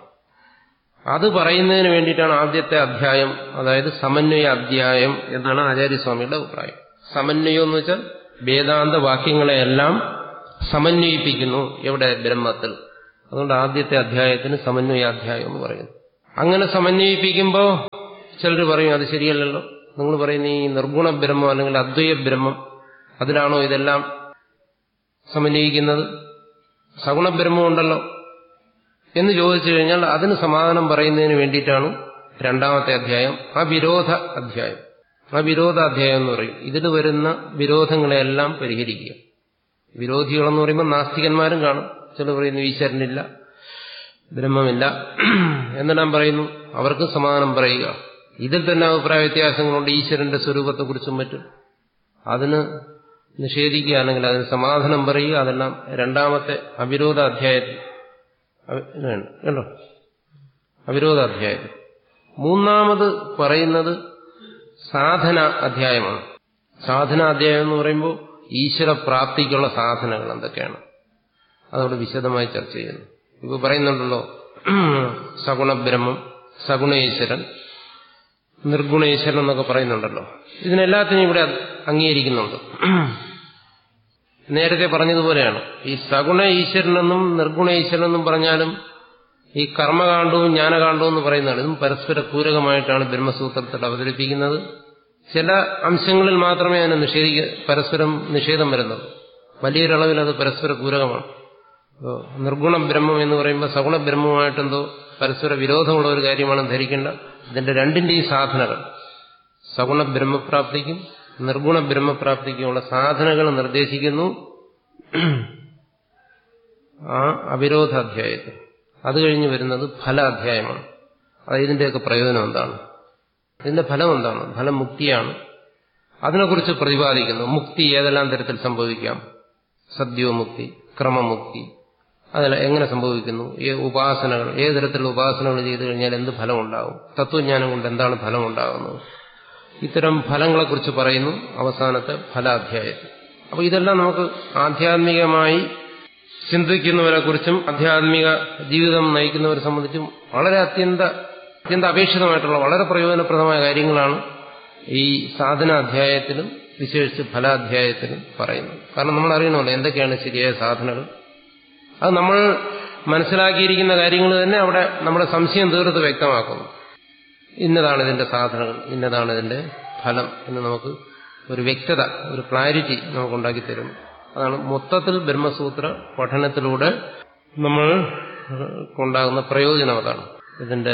അത് പറയുന്നതിന് വേണ്ടിയിട്ടാണ് ആദ്യത്തെ അധ്യായം അതായത് സമന്വയ അധ്യായം എന്നാണ് ആചാര്യസ്വാമിയുടെ അഭിപ്രായം സമന്വയം എന്ന് വെച്ചാൽ വേദാന്ത വാക്യങ്ങളെയെല്ലാം സമന്വയിപ്പിക്കുന്നു എവിടെ ബ്രഹ്മത്തിൽ അതുകൊണ്ട് ആദ്യത്തെ അധ്യായത്തിന് സമന്വയാധ്യായം എന്ന് പറയുന്നു അങ്ങനെ സമന്വയിപ്പിക്കുമ്പോൾ ചിലർ പറയും അത് ശരിയല്ലല്ലോ നിങ്ങൾ പറയുന്ന ഈ നിർഗുണ ബ്രഹ്മം അല്ലെങ്കിൽ അദ്വൈത ബ്രഹ്മം അതിലാണോ ഇതെല്ലാം സമന്വയിക്കുന്നത് സഗുണബ്രഹ്മം ഉണ്ടല്ലോ എന്ന് ചോദിച്ചു കഴിഞ്ഞാൽ അതിന് സമാധാനം പറയുന്നതിന് വേണ്ടിയിട്ടാണ് രണ്ടാമത്തെ അധ്യായം ആ വിരോധ അധ്യായം ആ വിരോധ അധ്യായം എന്ന് പറയും ഇതിൽ വരുന്ന വിരോധങ്ങളെല്ലാം പരിഹരിക്കുക വിരോധികളെന്ന് പറയുമ്പോൾ നാസ്തികന്മാരും കാണും ചില പറയുന്നു ഈശ്വരനില്ല ബ്രഹ്മമില്ല എന്നെല്ലാം പറയുന്നു അവർക്ക് സമാധാനം പറയുക ഇതിൽ തന്നെ അഭിപ്രായ വ്യത്യാസങ്ങളുണ്ട് ഈശ്വരന്റെ സ്വരൂപത്തെക്കുറിച്ചും മറ്റും അതിന് നിഷേധിക്കുക അല്ലെങ്കിൽ അതിന് സമാധാനം പറയുക അതെല്ലാം രണ്ടാമത്തെ അവിരോധ അധ്യായത്തിൽ കണ്ടോ അവിരോധ അധ്യായത്തിൽ മൂന്നാമത് പറയുന്നത് സാധന അധ്യായമാണ് സാധന അധ്യായം എന്ന് പറയുമ്പോൾ ഈശ്വര പ്രാപ്തിക്കുള്ള സാധനകൾ എന്തൊക്കെയാണ് അതോട് വിശദമായി ചർച്ച ചെയ്യുന്നു ഇപ്പൊ പറയുന്നുണ്ടല്ലോ സഗുണബ്രഹ്മം സഗുണ ഈശ്വരൻ നിർഗുണ ഈശ്വരൻ എന്നൊക്കെ പറയുന്നുണ്ടല്ലോ ഇതിനെല്ലാത്തിനും ഇവിടെ അംഗീകരിക്കുന്നുണ്ട് നേരത്തെ പറഞ്ഞതുപോലെയാണ് ഈ സഗുണ ഈശ്വരനെന്നും നിർഗുണ ഈശ്വരനെന്നും പറഞ്ഞാലും ഈ കർമ്മകാണ്ഡവും ജ്ഞാനകാണ്ഡവും എന്ന് പറയുന്നതാണ് ഇതും പരസ്പര പൂരകമായിട്ടാണ് ബ്രഹ്മസൂത്രത്തിൽ അവതരിപ്പിക്കുന്നത് ചില അംശങ്ങളിൽ മാത്രമേ അതിനെ നിഷേധിക്ക പരസ്പരം നിഷേധം വരുന്നത് വലിയൊരളവിൽ അത് പരസ്പര പൂരകമാണ് നിർഗുണ ബ്രഹ്മം എന്ന് പറയുമ്പോൾ സഗുണ ബ്രഹ്മവുമായിട്ടെന്തോ പരസ്പര വിരോധമുള്ള ഒരു കാര്യമാണ് ധരിക്കേണ്ട ഇതിന്റെ രണ്ടിന്റെയും സാധനകൾ സഗുണ ബ്രഹ്മപ്രാപ്തിക്കും നിർഗുണ ബ്രഹ്മപ്രാപ്തിക്കുമുള്ള സാധനകൾ നിർദ്ദേശിക്കുന്നു ആ അവിരോധ അധ്യായത്തിൽ അത് കഴിഞ്ഞ് വരുന്നത് ഫല അധ്യായമാണ് അത് ഇതിന്റെയൊക്കെ പ്രയോജനം എന്താണ് ഇതിന്റെ ഫലം എന്താണ് ഫലം മുക്തിയാണ് അതിനെക്കുറിച്ച് പ്രതിപാദിക്കുന്നു മുക്തി ഏതെല്ലാം തരത്തിൽ സംഭവിക്കാം സദ്യോമുക്തി ക്രമമുക്തി അതെല്ലാം എങ്ങനെ സംഭവിക്കുന്നു ഈ ഉപാസനകൾ ഏത് തരത്തിലുള്ള ഉപാസനകൾ ചെയ്തു കഴിഞ്ഞാൽ എന്ത് ഫലം ഉണ്ടാകും തത്വജ്ഞാനം കൊണ്ട് എന്താണ് ഫലം ഉണ്ടാകുന്നത് ഇത്തരം ഫലങ്ങളെക്കുറിച്ച് പറയുന്നു അവസാനത്തെ ഫലാധ്യായത്തിൽ അപ്പോൾ ഇതെല്ലാം നമുക്ക് ആധ്യാത്മികമായി ചിന്തിക്കുന്നവരെ കുറിച്ചും ആധ്യാത്മിക ജീവിതം നയിക്കുന്നവരെ സംബന്ധിച്ചും വളരെ അത്യന്ത അത്യന്ത അപേക്ഷിതമായിട്ടുള്ള വളരെ പ്രയോജനപ്രദമായ കാര്യങ്ങളാണ് ഈ സാധന അധ്യായത്തിലും വിശേഷിച്ച് ഫലാധ്യായത്തിലും പറയുന്നത് കാരണം നമ്മൾ അറിയണമല്ലോ എന്തൊക്കെയാണ് ശരിയായ സാധനകൾ അത് നമ്മൾ മനസ്സിലാക്കിയിരിക്കുന്ന കാര്യങ്ങൾ തന്നെ അവിടെ നമ്മുടെ സംശയം തീർത്ത് വ്യക്തമാക്കുന്നു ഇന്നതാണ് ഇതിന്റെ സാധനങ്ങൾ ഇന്നതാണ് ഇതിന്റെ ഫലം എന്ന് നമുക്ക് ഒരു വ്യക്തത ഒരു ക്ലാരിറ്റി നമുക്കുണ്ടാക്കി തരുന്നു അതാണ് മൊത്തത്തിൽ ബ്രഹ്മസൂത്ര പഠനത്തിലൂടെ നമ്മൾ ഉണ്ടാകുന്ന പ്രയോജനം അതാണ് ഇതിന്റെ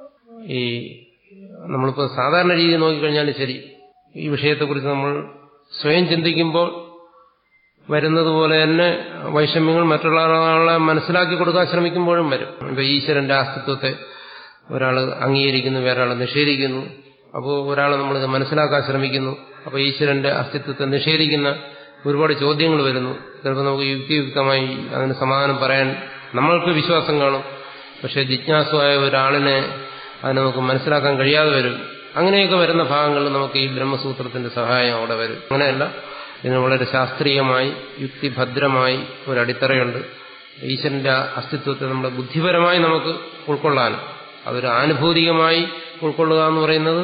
ഈ നമ്മളിപ്പോൾ സാധാരണ രീതി നോക്കിക്കഴിഞ്ഞാൽ ശരി ഈ വിഷയത്തെക്കുറിച്ച് നമ്മൾ സ്വയം ചിന്തിക്കുമ്പോൾ വരുന്നത് പോലെ തന്നെ വൈഷമ്യങ്ങൾ മറ്റുള്ള ആളെ മനസ്സിലാക്കി കൊടുക്കാൻ ശ്രമിക്കുമ്പോഴും വരും ഇപ്പൊ ഈശ്വരന്റെ അസ്തിത്വത്തെ ഒരാൾ അംഗീകരിക്കുന്നു വേറൊരാൾ നിഷേധിക്കുന്നു അപ്പോൾ ഒരാൾ നമ്മളിത് മനസ്സിലാക്കാൻ ശ്രമിക്കുന്നു അപ്പോൾ ഈശ്വരന്റെ അസ്തിത്വത്തെ നിഷേധിക്കുന്ന ഒരുപാട് ചോദ്യങ്ങൾ വരുന്നു ചിലപ്പോൾ നമുക്ക് യുക്തിയുക്തമായി അതിന് സമാധാനം പറയാൻ നമ്മൾക്ക് വിശ്വാസം കാണും പക്ഷെ ജിജ്ഞാസുവായ ഒരാളിനെ അതിനെ നമുക്ക് മനസ്സിലാക്കാൻ കഴിയാതെ വരും അങ്ങനെയൊക്കെ വരുന്ന ഭാഗങ്ങളിൽ നമുക്ക് ഈ ബ്രഹ്മസൂത്രത്തിന്റെ സഹായം അവിടെ വരും അങ്ങനെയല്ല ഇതിന് വളരെ ശാസ്ത്രീയമായി യുക്തിഭദ്രമായി ഒരു അടിത്തറയുണ്ട് ഈശ്വരന്റെ അസ്തിത്വത്തെ നമ്മുടെ ബുദ്ധിപരമായി നമുക്ക് ഉൾക്കൊള്ളാനും അതൊരു ആനുഭൂതികമായി ഉൾക്കൊള്ളുക എന്ന് പറയുന്നത്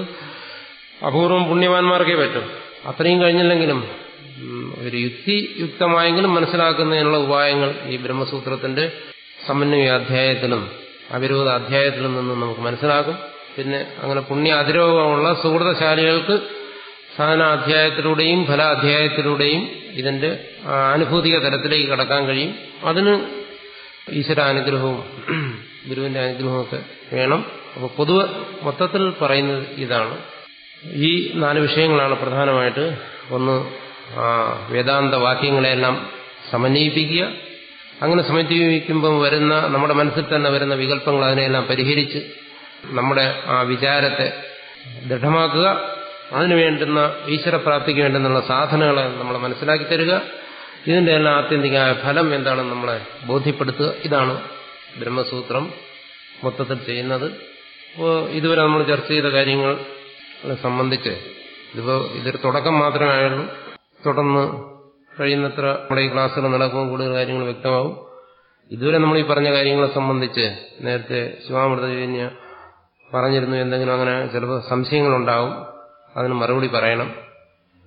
അപൂർവം പുണ്യവാന്മാർക്കേ പറ്റും അത്രയും കഴിഞ്ഞില്ലെങ്കിലും ഒരു യുക്തിയുക്തമായെങ്കിലും മനസ്സിലാക്കുന്നതിനുള്ള ഉപായങ്ങൾ ഈ ബ്രഹ്മസൂത്രത്തിന്റെ സമന്വയ അധ്യായത്തിലും അവിരോധ അധ്യായത്തിലും നിന്നും നമുക്ക് മനസ്സിലാക്കും പിന്നെ അങ്ങനെ പുണ്യ അതിരോഗമുള്ള സുഹൃതശാലികൾക്ക് സാധനാധ്യായത്തിലൂടെയും ഫലാധ്യായത്തിലൂടെയും ഇതിന്റെ ആനുഭൂതിക തലത്തിലേക്ക് കടക്കാൻ കഴിയും അതിന് ഈശ്വരാനുഗ്രഹവും ഗുരുവിന്റെ അനുഗ്രഹവും ഒക്കെ വേണം അപ്പോൾ പൊതുവെ മൊത്തത്തിൽ പറയുന്നത് ഇതാണ് ഈ നാല് വിഷയങ്ങളാണ് പ്രധാനമായിട്ട് ഒന്ന് വേദാന്ത വാക്യങ്ങളെല്ലാം സമന്വയിപ്പിക്കുക അങ്ങനെ സമന്വയിപ്പിക്കുമ്പോൾ വരുന്ന നമ്മുടെ മനസ്സിൽ തന്നെ വരുന്ന വികല്പങ്ങൾ അതിനെല്ലാം പരിഹരിച്ച് നമ്മുടെ ആ വിചാരത്തെ ദൃഢമാക്കുക അതിനു വേണ്ടുന്ന ഈശ്വരപ്രാപ്തിക്ക് വേണ്ടുന്നുള്ള സാധനങ്ങളെ നമ്മൾ മനസ്സിലാക്കി തരിക ഇതിന്റെ എല്ലാം ആത്യന്തികമായ ഫലം എന്താണെന്ന് നമ്മളെ ബോധ്യപ്പെടുത്തുക ഇതാണ് ബ്രഹ്മസൂത്രം മൊത്തത്തിൽ ചെയ്യുന്നത് അപ്പോൾ ഇതുവരെ നമ്മൾ ചർച്ച ചെയ്ത കാര്യങ്ങളെ സംബന്ധിച്ച് ഇതിപ്പോൾ ഇതൊരു തുടക്കം മാത്രമേ ആയുള്ളൂ തുടർന്ന് കഴിയുന്നത്ര നമ്മുടെ ഈ ക്ലാസ്സുകൾ നടക്കുമ്പോൾ കൂടുതൽ കാര്യങ്ങൾ വ്യക്തമാവും ഇതുവരെ നമ്മൾ ഈ പറഞ്ഞ കാര്യങ്ങളെ സംബന്ധിച്ച് നേരത്തെ ശിവാമൃതജന്യ പറഞ്ഞിരുന്നു എന്തെങ്കിലും അങ്ങനെ ചിലപ്പോൾ സംശയങ്ങളുണ്ടാവും അതിന് മറുപടി പറയണം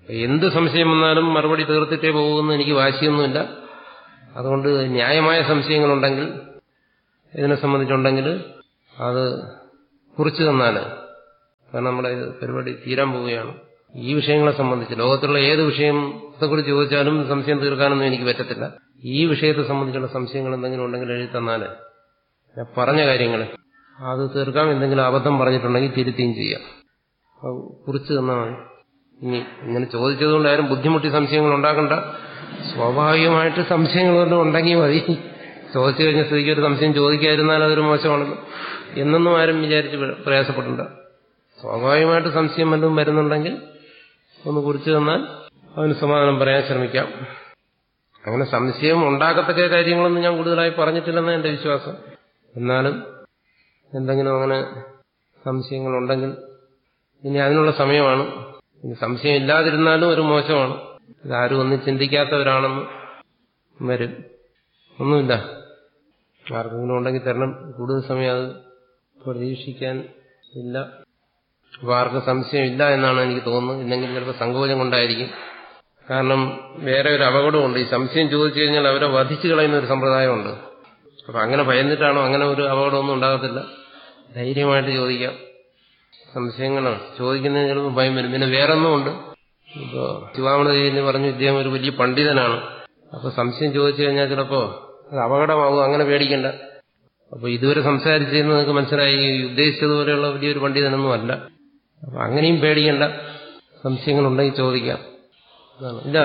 എന്ത് സംശയം വന്നാലും മറുപടി തീർത്തിട്ടേ പോകുമെന്ന് എനിക്ക് വാശിയൊന്നുമില്ല അതുകൊണ്ട് ന്യായമായ സംശയങ്ങളുണ്ടെങ്കിൽ ഇതിനെ സംബന്ധിച്ചുണ്ടെങ്കിൽ അത് കുറിച്ചു തന്നാൽ കാരണം നമ്മുടെ ഇത് പരിപാടി തീരാൻ പോവുകയാണ് ഈ വിഷയങ്ങളെ സംബന്ധിച്ച് ലോകത്തുള്ള ഏത് വിഷയത്തെക്കുറിച്ച് ചോദിച്ചാലും സംശയം തീർക്കാനൊന്നും എനിക്ക് പറ്റത്തില്ല ഈ വിഷയത്തെ സംബന്ധിച്ചുള്ള സംശയങ്ങൾ എന്തെങ്കിലും ഉണ്ടെങ്കിൽ എഴുതി തന്നാൽ ഞാൻ പറഞ്ഞ കാര്യങ്ങൾ അത് തീർക്കാം എന്തെങ്കിലും അബദ്ധം പറഞ്ഞിട്ടുണ്ടെങ്കിൽ തിരുത്തിയും ചെയ്യാം അത് കുറിച്ച് തന്നാൽ മതി ഇനി ഇങ്ങനെ ചോദിച്ചതുകൊണ്ട് ആരും ബുദ്ധിമുട്ടി സംശയങ്ങൾ ഉണ്ടാക്കണ്ട സ്വാഭാവികമായിട്ട് സംശയങ്ങൾ വല്ലതും ഉണ്ടെങ്കിൽ മതി ചോദിച്ചു കഴിഞ്ഞ സ്ഥിതിക്ക് ഒരു സംശയം ചോദിക്കാതിരുന്നാൽ അതൊരു മോശമാണല്ലോ എന്നൊന്നും ആരും വിചാരിച്ച് പ്രയാസപ്പെടണ്ട സ്വാഭാവികമായിട്ട് സംശയം വല്ലതും വരുന്നുണ്ടെങ്കിൽ ഒന്ന് കുറിച്ച് തന്നാൽ അതിന് സമാധാനം പറയാൻ ശ്രമിക്കാം അങ്ങനെ സംശയം ഉണ്ടാക്കത്തക്ക കാര്യങ്ങളൊന്നും ഞാൻ കൂടുതലായി പറഞ്ഞിട്ടില്ലെന്ന് എന്റെ വിശ്വാസം എന്നാലും എന്തെങ്കിലും അങ്ങനെ സംശയങ്ങളുണ്ടെങ്കിൽ ഇനി അതിനുള്ള സമയമാണ് ഇനി സംശയം ഇല്ലാതിരുന്നാലും ഒരു മോശമാണ് ഇതാരും ഒന്നും ചിന്തിക്കാത്തവരാണെന്ന് വരും ഒന്നുമില്ല ആർക്കെങ്കിലും ഉണ്ടെങ്കിൽ തരണം കൂടുതൽ സമയം അത് പ്രതീക്ഷിക്കാൻ ഇല്ല അപ്പൊ ആർക്കും സംശയമില്ല എന്നാണ് എനിക്ക് തോന്നുന്നത് ഇല്ലെങ്കിൽ ചിലപ്പോൾ സങ്കോചം കൊണ്ടായിരിക്കും കാരണം വേറെ ഒരു അപകടമുണ്ട് ഈ സംശയം ചോദിച്ചു കഴിഞ്ഞാൽ അവരെ വധിച്ചു കളയുന്ന ഒരു സമ്പ്രദായമുണ്ട് അപ്പൊ അങ്ങനെ ഭയന്നിട്ടാണോ അങ്ങനെ ഒരു അപകടമൊന്നും ഉണ്ടാകത്തില്ല ധൈര്യമായിട്ട് ചോദിക്കാം സംശയങ്ങളാണ് ചോദിക്കുന്നതിന് ചിലപ്പോൾ ഭയം വരും പിന്നെ വേറൊന്നുമുണ്ട് ഇപ്പോ ശിവാമണദേവി പറഞ്ഞു ഇദ്ദേഹം ഒരു വലിയ പണ്ഡിതനാണ് അപ്പൊ സംശയം ചോദിച്ചു കഴിഞ്ഞാൽ ചിലപ്പോ അത് അപകടമാകും അങ്ങനെ പേടിക്കണ്ട അപ്പൊ ഇതുവരെ സംസാരിച്ചതെന്ന് നിങ്ങൾക്ക് മനസ്സിലായി ഈ ഉദ്ദേശിച്ചതുപോലെയുള്ള വലിയൊരു പണ്ഡിതനൊന്നും അല്ല അപ്പൊ അങ്ങനെയും പേടിക്കണ്ട സംശയങ്ങളുണ്ടെങ്കിൽ ചോദിക്കാം അതാണ് ഇല്ല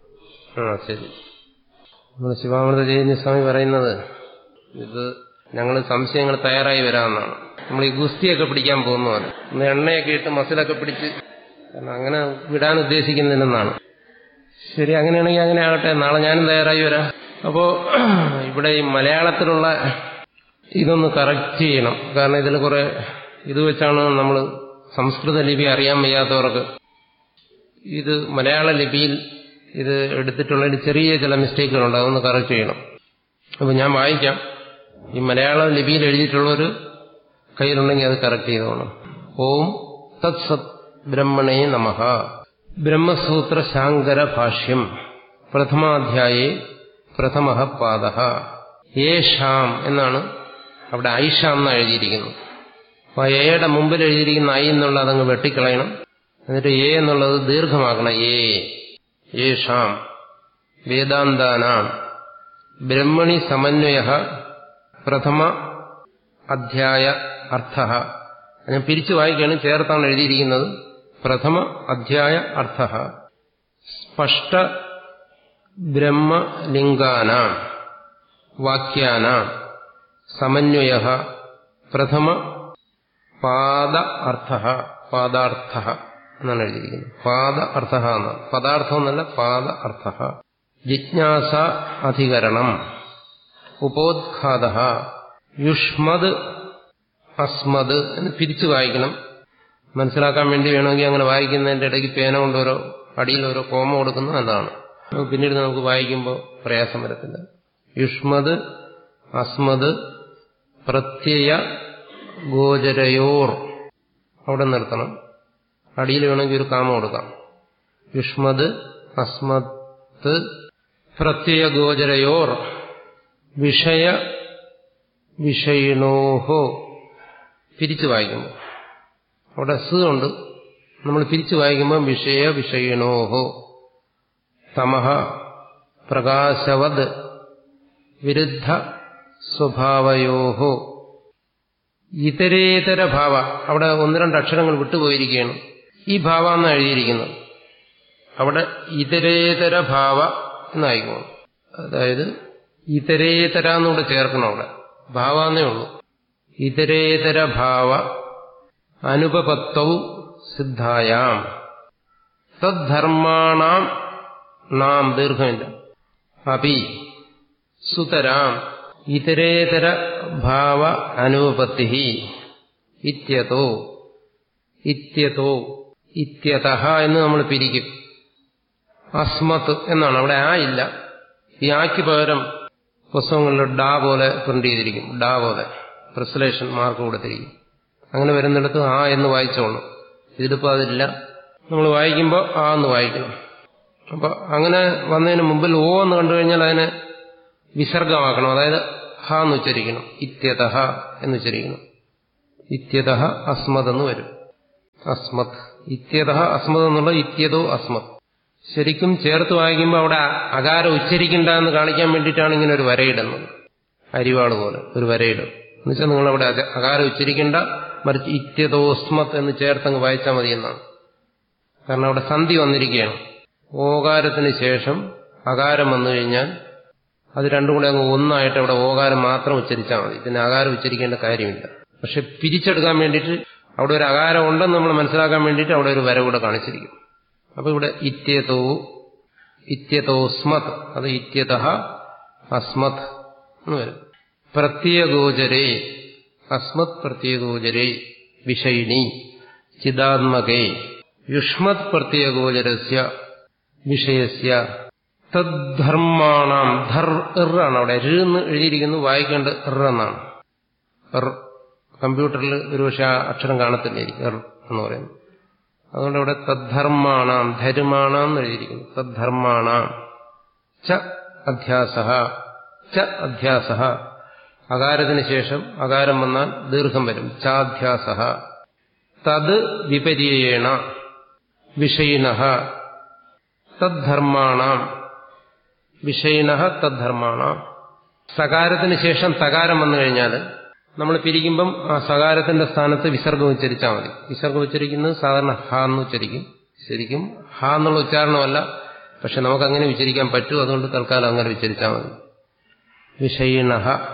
ആ ശരി നമ്മുടെ ശിവാമൃത ജയന്തി സ്വാമി പറയുന്നത് ഇത് ഞങ്ങൾ സംശയങ്ങൾ തയ്യാറായി വരാമെന്നാണ് നമ്മൾ ഈ ഗുസ്തിയൊക്കെ പിടിക്കാൻ പോകുന്ന പോലെ ഒന്ന് എണ്ണയൊക്കെ ഇട്ട് മസിലൊക്കെ പിടിച്ച് കാരണം അങ്ങനെ വിടാൻ ഉദ്ദേശിക്കുന്നില്ലെന്നാണ് ശരി അങ്ങനെയാണെങ്കിൽ അങ്ങനെ ആകട്ടെ നാളെ ഞാനും തയ്യാറായി വരാം അപ്പോ ഇവിടെ ഈ മലയാളത്തിലുള്ള ഇതൊന്ന് കറക്റ്റ് ചെയ്യണം കാരണം ഇതിൽ കുറെ ഇത് വെച്ചാണ് നമ്മൾ സംസ്കൃത ലിപി അറിയാൻ വയ്യാത്തവർക്ക് ഇത് മലയാള ലിപിയിൽ ഇത് എടുത്തിട്ടുള്ള ചെറിയ ചില മിസ്റ്റേക്കുകളുണ്ട് അതൊന്ന് കറക്റ്റ് ചെയ്യണം അപ്പൊ ഞാൻ വായിക്കാം ഈ മലയാള ലിപിയിൽ എഴുതിയിട്ടുള്ളൊരു കയ്യിലുണ്ടെങ്കിൽ അത് കറക്റ്റ് ചെയ്തോണം ഓം തത് സത് ബ്രഹ്മണേ നമഃ ബ്രഹ്മസൂത്ര ശാങ്കര ഭാഷ്യം പ്രഥമാധ്യായേ പ്രഥമ പാദ ഏഷാം എന്നാണ് അവിടെ ഐഷാം എന്നാണ് എഴുതിയിരിക്കുന്നത് അപ്പൊ എയുടെ മുമ്പിൽ എഴുതിയിരിക്കുന്ന ഐ എന്നുള്ള അതങ്ങ് വെട്ടിക്കളയണം എന്നിട്ട് എ എന്നുള്ളത് ദീർഘമാക്കണം ഏ ഏഷാം വേദാന്താനാം ബ്രഹ്മണി സമന്വയ പ്രഥമ അധ്യായ അർത്ഥ ഞാൻ പിരിച്ചു വായിക്കുകയാണ് ചേർത്താണ് എഴുതിയിരിക്കുന്നത് പ്രഥമ അധ്യായ അർത്ഥ സ്പഷ്ട ബ്രഹ്മലിംഗാനാം വാക്യാനാം സമന്വയ പ്രഥമ പാദ അർത്ഥ പാദാർത്ഥ എന്നാണ് എഴുതിയിരിക്കുന്നത് പാദ അർത്ഥ എന്നാണ് പദാർത്ഥം എന്നല്ല പാദ അർത്ഥ ജിജ്ഞാസ അധികരണം ഉപോദ്ഘാത യുഷ്മത് അസ്മത് എന്ന് പിരിച്ചു വായിക്കണം മനസ്സിലാക്കാൻ വേണ്ടി വേണമെങ്കിൽ അങ്ങനെ വായിക്കുന്നതിന്റെ ഇടയ്ക്ക് പേന കൊണ്ട് ഓരോ അടിയിൽ ഓരോ കോമ കൊടുക്കുന്നത് നല്ലതാണ് പിന്നീട് നമുക്ക് വായിക്കുമ്പോൾ പ്രയാസം വരത്തില്ല യുഷ്മത് അസ്മത് പ്രത്യയ ഗോചരയോർ അവിടെ നിർത്തണം അടിയിൽ വേണമെങ്കിൽ ഒരു കാമ കൊടുക്കാം യുഷ്മത് അസ്മത്ത് പ്രത്യയ ഗോചരയോർ വിഷയ വിഷയിണോഹോ പിരിച്ചു വായിക്കുമ്പോൾ അവിടെ സ് ഉണ്ട് നമ്മൾ പിരിച്ചു വായിക്കുമ്പോൾ വിഷയ വിഷയിണോഹോ തമഹ പ്രകാശവത് വിരുദ്ധ സ്വഭാവയോഹോ ഇതരേതര ഭാവ അവിടെ ഒന്ന് രണ്ട് അക്ഷരങ്ങൾ വിട്ടുപോയിരിക്കുകയാണ് ഈ ഭാവ എന്നാണ് എഴുതിയിരിക്കുന്നത് അവിടെ ഇതരേതര ഭാവ എന്നായിക്കോണം അതായത് ഇതരേതര എന്നൂടെ ചേർക്കണം അവിടെ ഭാവാന്നേ ഉള്ളൂ ഇതരേതര ഭാവ അനുപപത്തൗ സിദ്ധായാം തദ്ധർമാണാം നാം ദീർഘമില്ല അപി സുതരാം ഇതരേതര ഭാവ അനുപത്തി ഇത്യതോ ഇത്യതോ ഇത്യത എന്ന് നമ്മൾ പിരിക്കും അസ്മത്ത് എന്നാണ് അവിടെ ആ ഇല്ല ഈ ആക്ക് പകരം പുസ്തകങ്ങളിൽ ഡാ പോലെ പ്രിന്റ് ചെയ്തിരിക്കും ഡാ പോലെ ട്രാൻസ്ലേഷൻ മാർക്ക് കൊടുത്തിരിക്കും അങ്ങനെ വരുന്നിടത്ത് ആ എന്ന് വായിച്ചോണം ഇതിലിപ്പോൾ അതില്ല നമ്മൾ വായിക്കുമ്പോൾ ആ എന്ന് വായിക്കണം അപ്പൊ അങ്ങനെ വന്നതിന് മുമ്പിൽ ഓ എന്ന് കണ്ടു കഴിഞ്ഞാൽ അതിനെ വിസർഗമാക്കണം അതായത് ഹ എന്ന് ഉച്ചരിക്കണം ഇത്യത എന്ന് ഉച്ചരിക്കണം ഇത്യത അസ്മത് എന്ന് വരും അസ്മത് ഇത്യത അസ്മത് എന്നുള്ള ഇത്യതോ അസ്മത് ശരിക്കും ചേർത്ത് വായിക്കുമ്പോൾ അവിടെ അകാരം ഉച്ചരിക്കണ്ട എന്ന് കാണിക്കാൻ വേണ്ടിയിട്ടാണ് ഇങ്ങനെ ഒരു വരയിടുന്നത് അരിവാള് പോലെ ഒരു വരയിടും എന്നുവെച്ചാൽ നിങ്ങൾ അവിടെ അകാരം ഉച്ചരിക്കണ്ട മറിച്ച് ഇത്യതോസ്മത് എന്ന് ചേർത്തങ്ങ് വായിച്ചാൽ മതി എന്നാണ് കാരണം അവിടെ സന്ധി വന്നിരിക്കുകയാണ് ഓകാരത്തിന് ശേഷം അകാരം വന്നു കഴിഞ്ഞാൽ അത് രണ്ടും കൂടെ അങ്ങ് ഒന്നായിട്ട് അവിടെ ഓകാരം മാത്രം ഉച്ചരിച്ചാൽ മതി പിന്നെ അകാരം ഉച്ചരിക്കേണ്ട കാര്യമില്ല പക്ഷെ പിരിച്ചെടുക്കാൻ വേണ്ടിയിട്ട് അവിടെ ഒരു അകാരം ഉണ്ടെന്ന് നമ്മൾ മനസ്സിലാക്കാൻ വേണ്ടിയിട്ട് അവിടെ ഒരു വര കൂടെ കാണിച്ചിരിക്കും അപ്പൊ ഇവിടെ ഇത്യതോ ഇത്യതോസ്മത് അത് ഇത്യത അസ്മത് എന്ന് വരും പ്രത്യഗോചരേ അസ്മത് പ്രത്യഗോചരേ വിഷയിണി ചിദാത്മകേ യുഷ്മത് പ്രത്യഗോചരസ്യ വിഷയസ്യ തദ്ധർമാണാം ധർ ഇറാണ് അവിടെ ര് എന്ന് എഴുതിയിരിക്കുന്നു വായിക്കേണ്ട ഇർ എന്നാണ് ഇർ കമ്പ്യൂട്ടറിൽ ഒരുപക്ഷെ ആ അക്ഷരം കാണത്തില്ലായിരിക്കും ഇർ എന്ന് പറയുന്നത് അതുകൊണ്ട് ഇവിടെ തദ്ധർമാണാം ധരുമാണാം എന്ന് എഴുതിയിരിക്കുന്നു തദ്ധർമാണാം ച അധ്യാസ ച അധ്യാസ അകാരത്തിന് ശേഷം അകാരം വന്നാൽ ദീർഘം വരും ചാധ്യാസ തത് വിപര്യേണ വിഷയിണ തദ്ധർമാണാം വിഷയിണ തദ്ധർമാണാം സകാരത്തിന് ശേഷം തകാരം വന്നു കഴിഞ്ഞാൽ നമ്മൾ പിരിക്കുമ്പം ആ സകാരത്തിന്റെ സ്ഥാനത്ത് വിസർഗം ഉച്ചരിച്ചാൽ മതി വിസർഗം ഉച്ചരിക്കുന്നത് സാധാരണ ഹ എന്ന് ഉച്ചരിക്കും ശരിക്കും ഹ എന്നുള്ള ഉച്ചാരണമല്ല പക്ഷെ നമുക്ക് അങ്ങനെ ഉച്ചരിക്കാൻ പറ്റും അതുകൊണ്ട് തൽക്കാലം അങ്ങനെ ഉച്ചരിച്ചാൽ മതി വിഷയിണ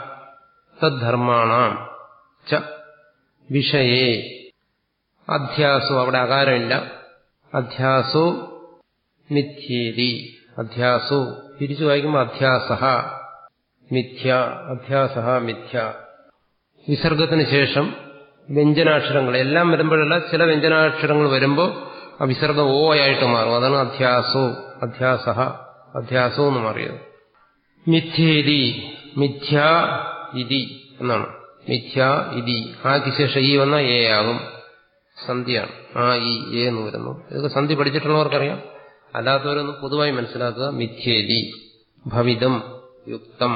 തദ്ധർമാണാം ച വിഷയേ അധ്യാസോ അവിടെ അകാരമില്ല അധ്യാസോ മിഥ്യേതി അധ്യാസോ തിരിച്ചു വായിക്കുമ്പോൾ അധ്യാസ മിഥ്യ അധ്യാസ മിഥ്യ വിസർഗത്തിന് ശേഷം വ്യഞ്ജനാക്ഷരങ്ങൾ എല്ലാം വരുമ്പോഴല്ല ചില വ്യഞ്ജനാക്ഷരങ്ങൾ വരുമ്പോൾ ആ വിസർഗം ഓ ആയിട്ട് മാറും അതാണ് അധ്യാസോ അധ്യാസ അധ്യാസോ എന്ന് മാറിയത് മിഥ്യേതി മിഥ്യ ഇതി എന്നാണ് മിഥ്യ ഇതി ആക്ക് ശേഷം ഈ വന്ന എ ആകും സന്ധിയാണ് ആ ഈ എ എന്ന് വരുന്നു ഇതൊക്കെ സന്ധി പഠിച്ചിട്ടുള്ളവർക്കറിയാം അല്ലാത്തവരൊന്ന് പൊതുവായി മനസ്സിലാക്കുക മിഥ്യേതി ഭവിതം യുക്തം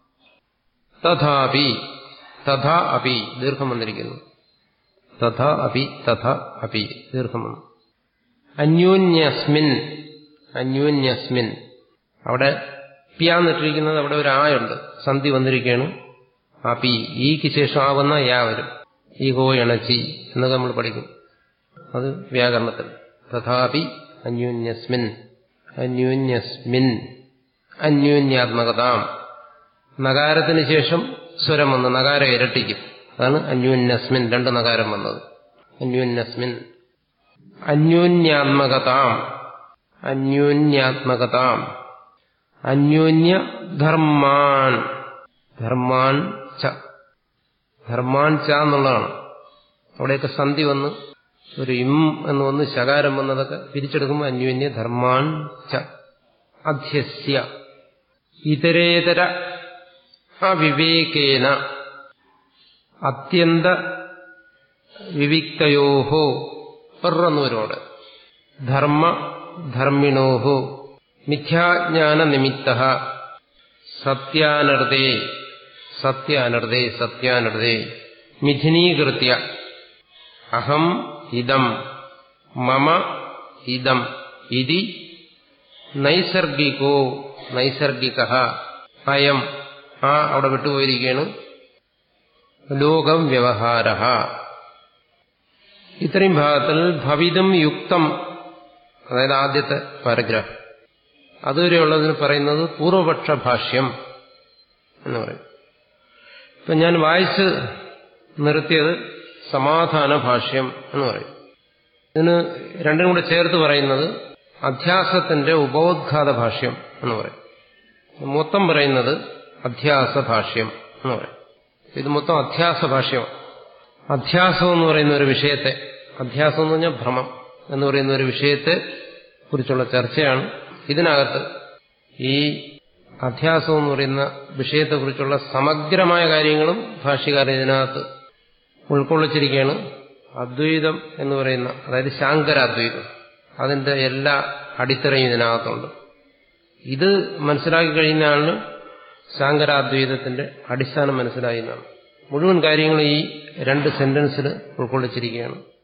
തഥാപി തഥാ അപി ദീർഘം വന്നിരിക്കുന്നു തഥാ അപി തഥാ അപി ദീർഘം വന്നു അന്യോന്യസ്മിൻ അന്യോന്യസ്മിൻ അവിടെ പിയാന്നിട്ടിരിക്കുന്നത് അവിടെ ഒരു ആയുണ്ട് സന്ധി വന്നിരിക്കുകയാണ് അപി ഈക്ക് ശേഷം ആ വന്ന യാ വരും ഈ ഗോ ഇണച്ചി എന്നൊക്കെ നമ്മൾ പഠിക്കും അത് വ്യാകരണത്തിൽ തഥാപി അന്യോന്യസ്മിൻ അന്യോന്യസ്മിൻ അന്യോന്യാത്മകതാം നഗാരത്തിന് ശേഷം സ്വരം വന്ന് നഗാരം ഇരട്ടിക്കും അതാണ് അന്യോന്യസ്മിൻ രണ്ട് നഗാരം വന്നത് അന്യോന്യസ്മിൻ അന്യോന്യാത്മകതാം അന്യോന്യാത്മകതാം അന്യോന്യ ധർമാൻ ധർമാൻ ച ധർമാൻ ച എന്നുള്ളതാണ് അവിടെയൊക്കെ സന്ധി വന്ന് ഒരു ഇം എന്ന് വന്ന് ശകാരം വന്നതൊക്കെ പിരിച്ചെടുക്കുമ്പോൾ അന്യോന്യ ധർമാൻ ച അധ്യസ്യ ഇതരേതര അവിവേകേന അത്യന്ത വിവിക്തയോഹോ പെറന്നവരോട് ധർമ്മ ധർമ്മിണോഹോ മിഥ്യാജ്ഞാന നിമിത്ത സത്യാനർദേ സത്യാനർദേ സത്യാനർദേ മിഥുനീകൃത്യ അഹം ഇതം മമ ഇതം ഇതി നൈസർഗികോ നൈസർഗിക അയം ആ അവിടെ വിട്ടുപോയിരിക്കുകയാണ് ലോകം വ്യവഹാര ഇത്രയും ഭാഗത്തിൽ ഭവിതം യുക്തം അതായത് ആദ്യത്തെ പാരഗ്രാഫ് അതുവരെയുള്ളതിന് പറയുന്നത് പൂർവപക്ഷ ഭാഷ്യം എന്ന് പറയും ഇപ്പൊ ഞാൻ വായിച്ച് നിർത്തിയത് സമാധാന ഭാഷ്യം എന്ന് പറയും ഇതിന് രണ്ടും കൂടെ ചേർത്ത് പറയുന്നത് അധ്യാസത്തിന്റെ ഉപോദ്ഘാത ഭാഷ്യം എന്ന് പറയും മൊത്തം പറയുന്നത് അധ്യാസ ഭാഷ്യം എന്ന് പറയും ഇത് മൊത്തം അധ്യാസ ഭാഷ്യമാണ് അധ്യാസം എന്ന് പറയുന്ന ഒരു വിഷയത്തെ അധ്യാസം എന്ന് പറഞ്ഞാൽ ഭ്രമം എന്ന് പറയുന്ന ഒരു വിഷയത്തെ കുറിച്ചുള്ള ചർച്ചയാണ് ഇതിനകത്ത് ഈ അധ്യാസം എന്ന് പറയുന്ന വിഷയത്തെക്കുറിച്ചുള്ള സമഗ്രമായ കാര്യങ്ങളും ഭാഷ്യകാരൻ ഇതിനകത്ത് ഉൾക്കൊള്ളിച്ചിരിക്കുകയാണ് അദ്വൈതം എന്ന് പറയുന്ന അതായത് ശാങ്കരാദ്വൈതം അതിന്റെ എല്ലാ അടിത്തറയും ഇതിനകത്തുണ്ട് ഇത് മനസ്സിലാക്കി കഴിയുന്ന ആളിന് ശാങ്കരാദ്വൈതത്തിന്റെ അടിസ്ഥാനം മനസ്സിലായി എന്നാണ് മുഴുവൻ കാര്യങ്ങളും ഈ രണ്ട് സെന്റൻസിൽ ഉൾക്കൊള്ളിച്ചിരിക്കുകയാണ്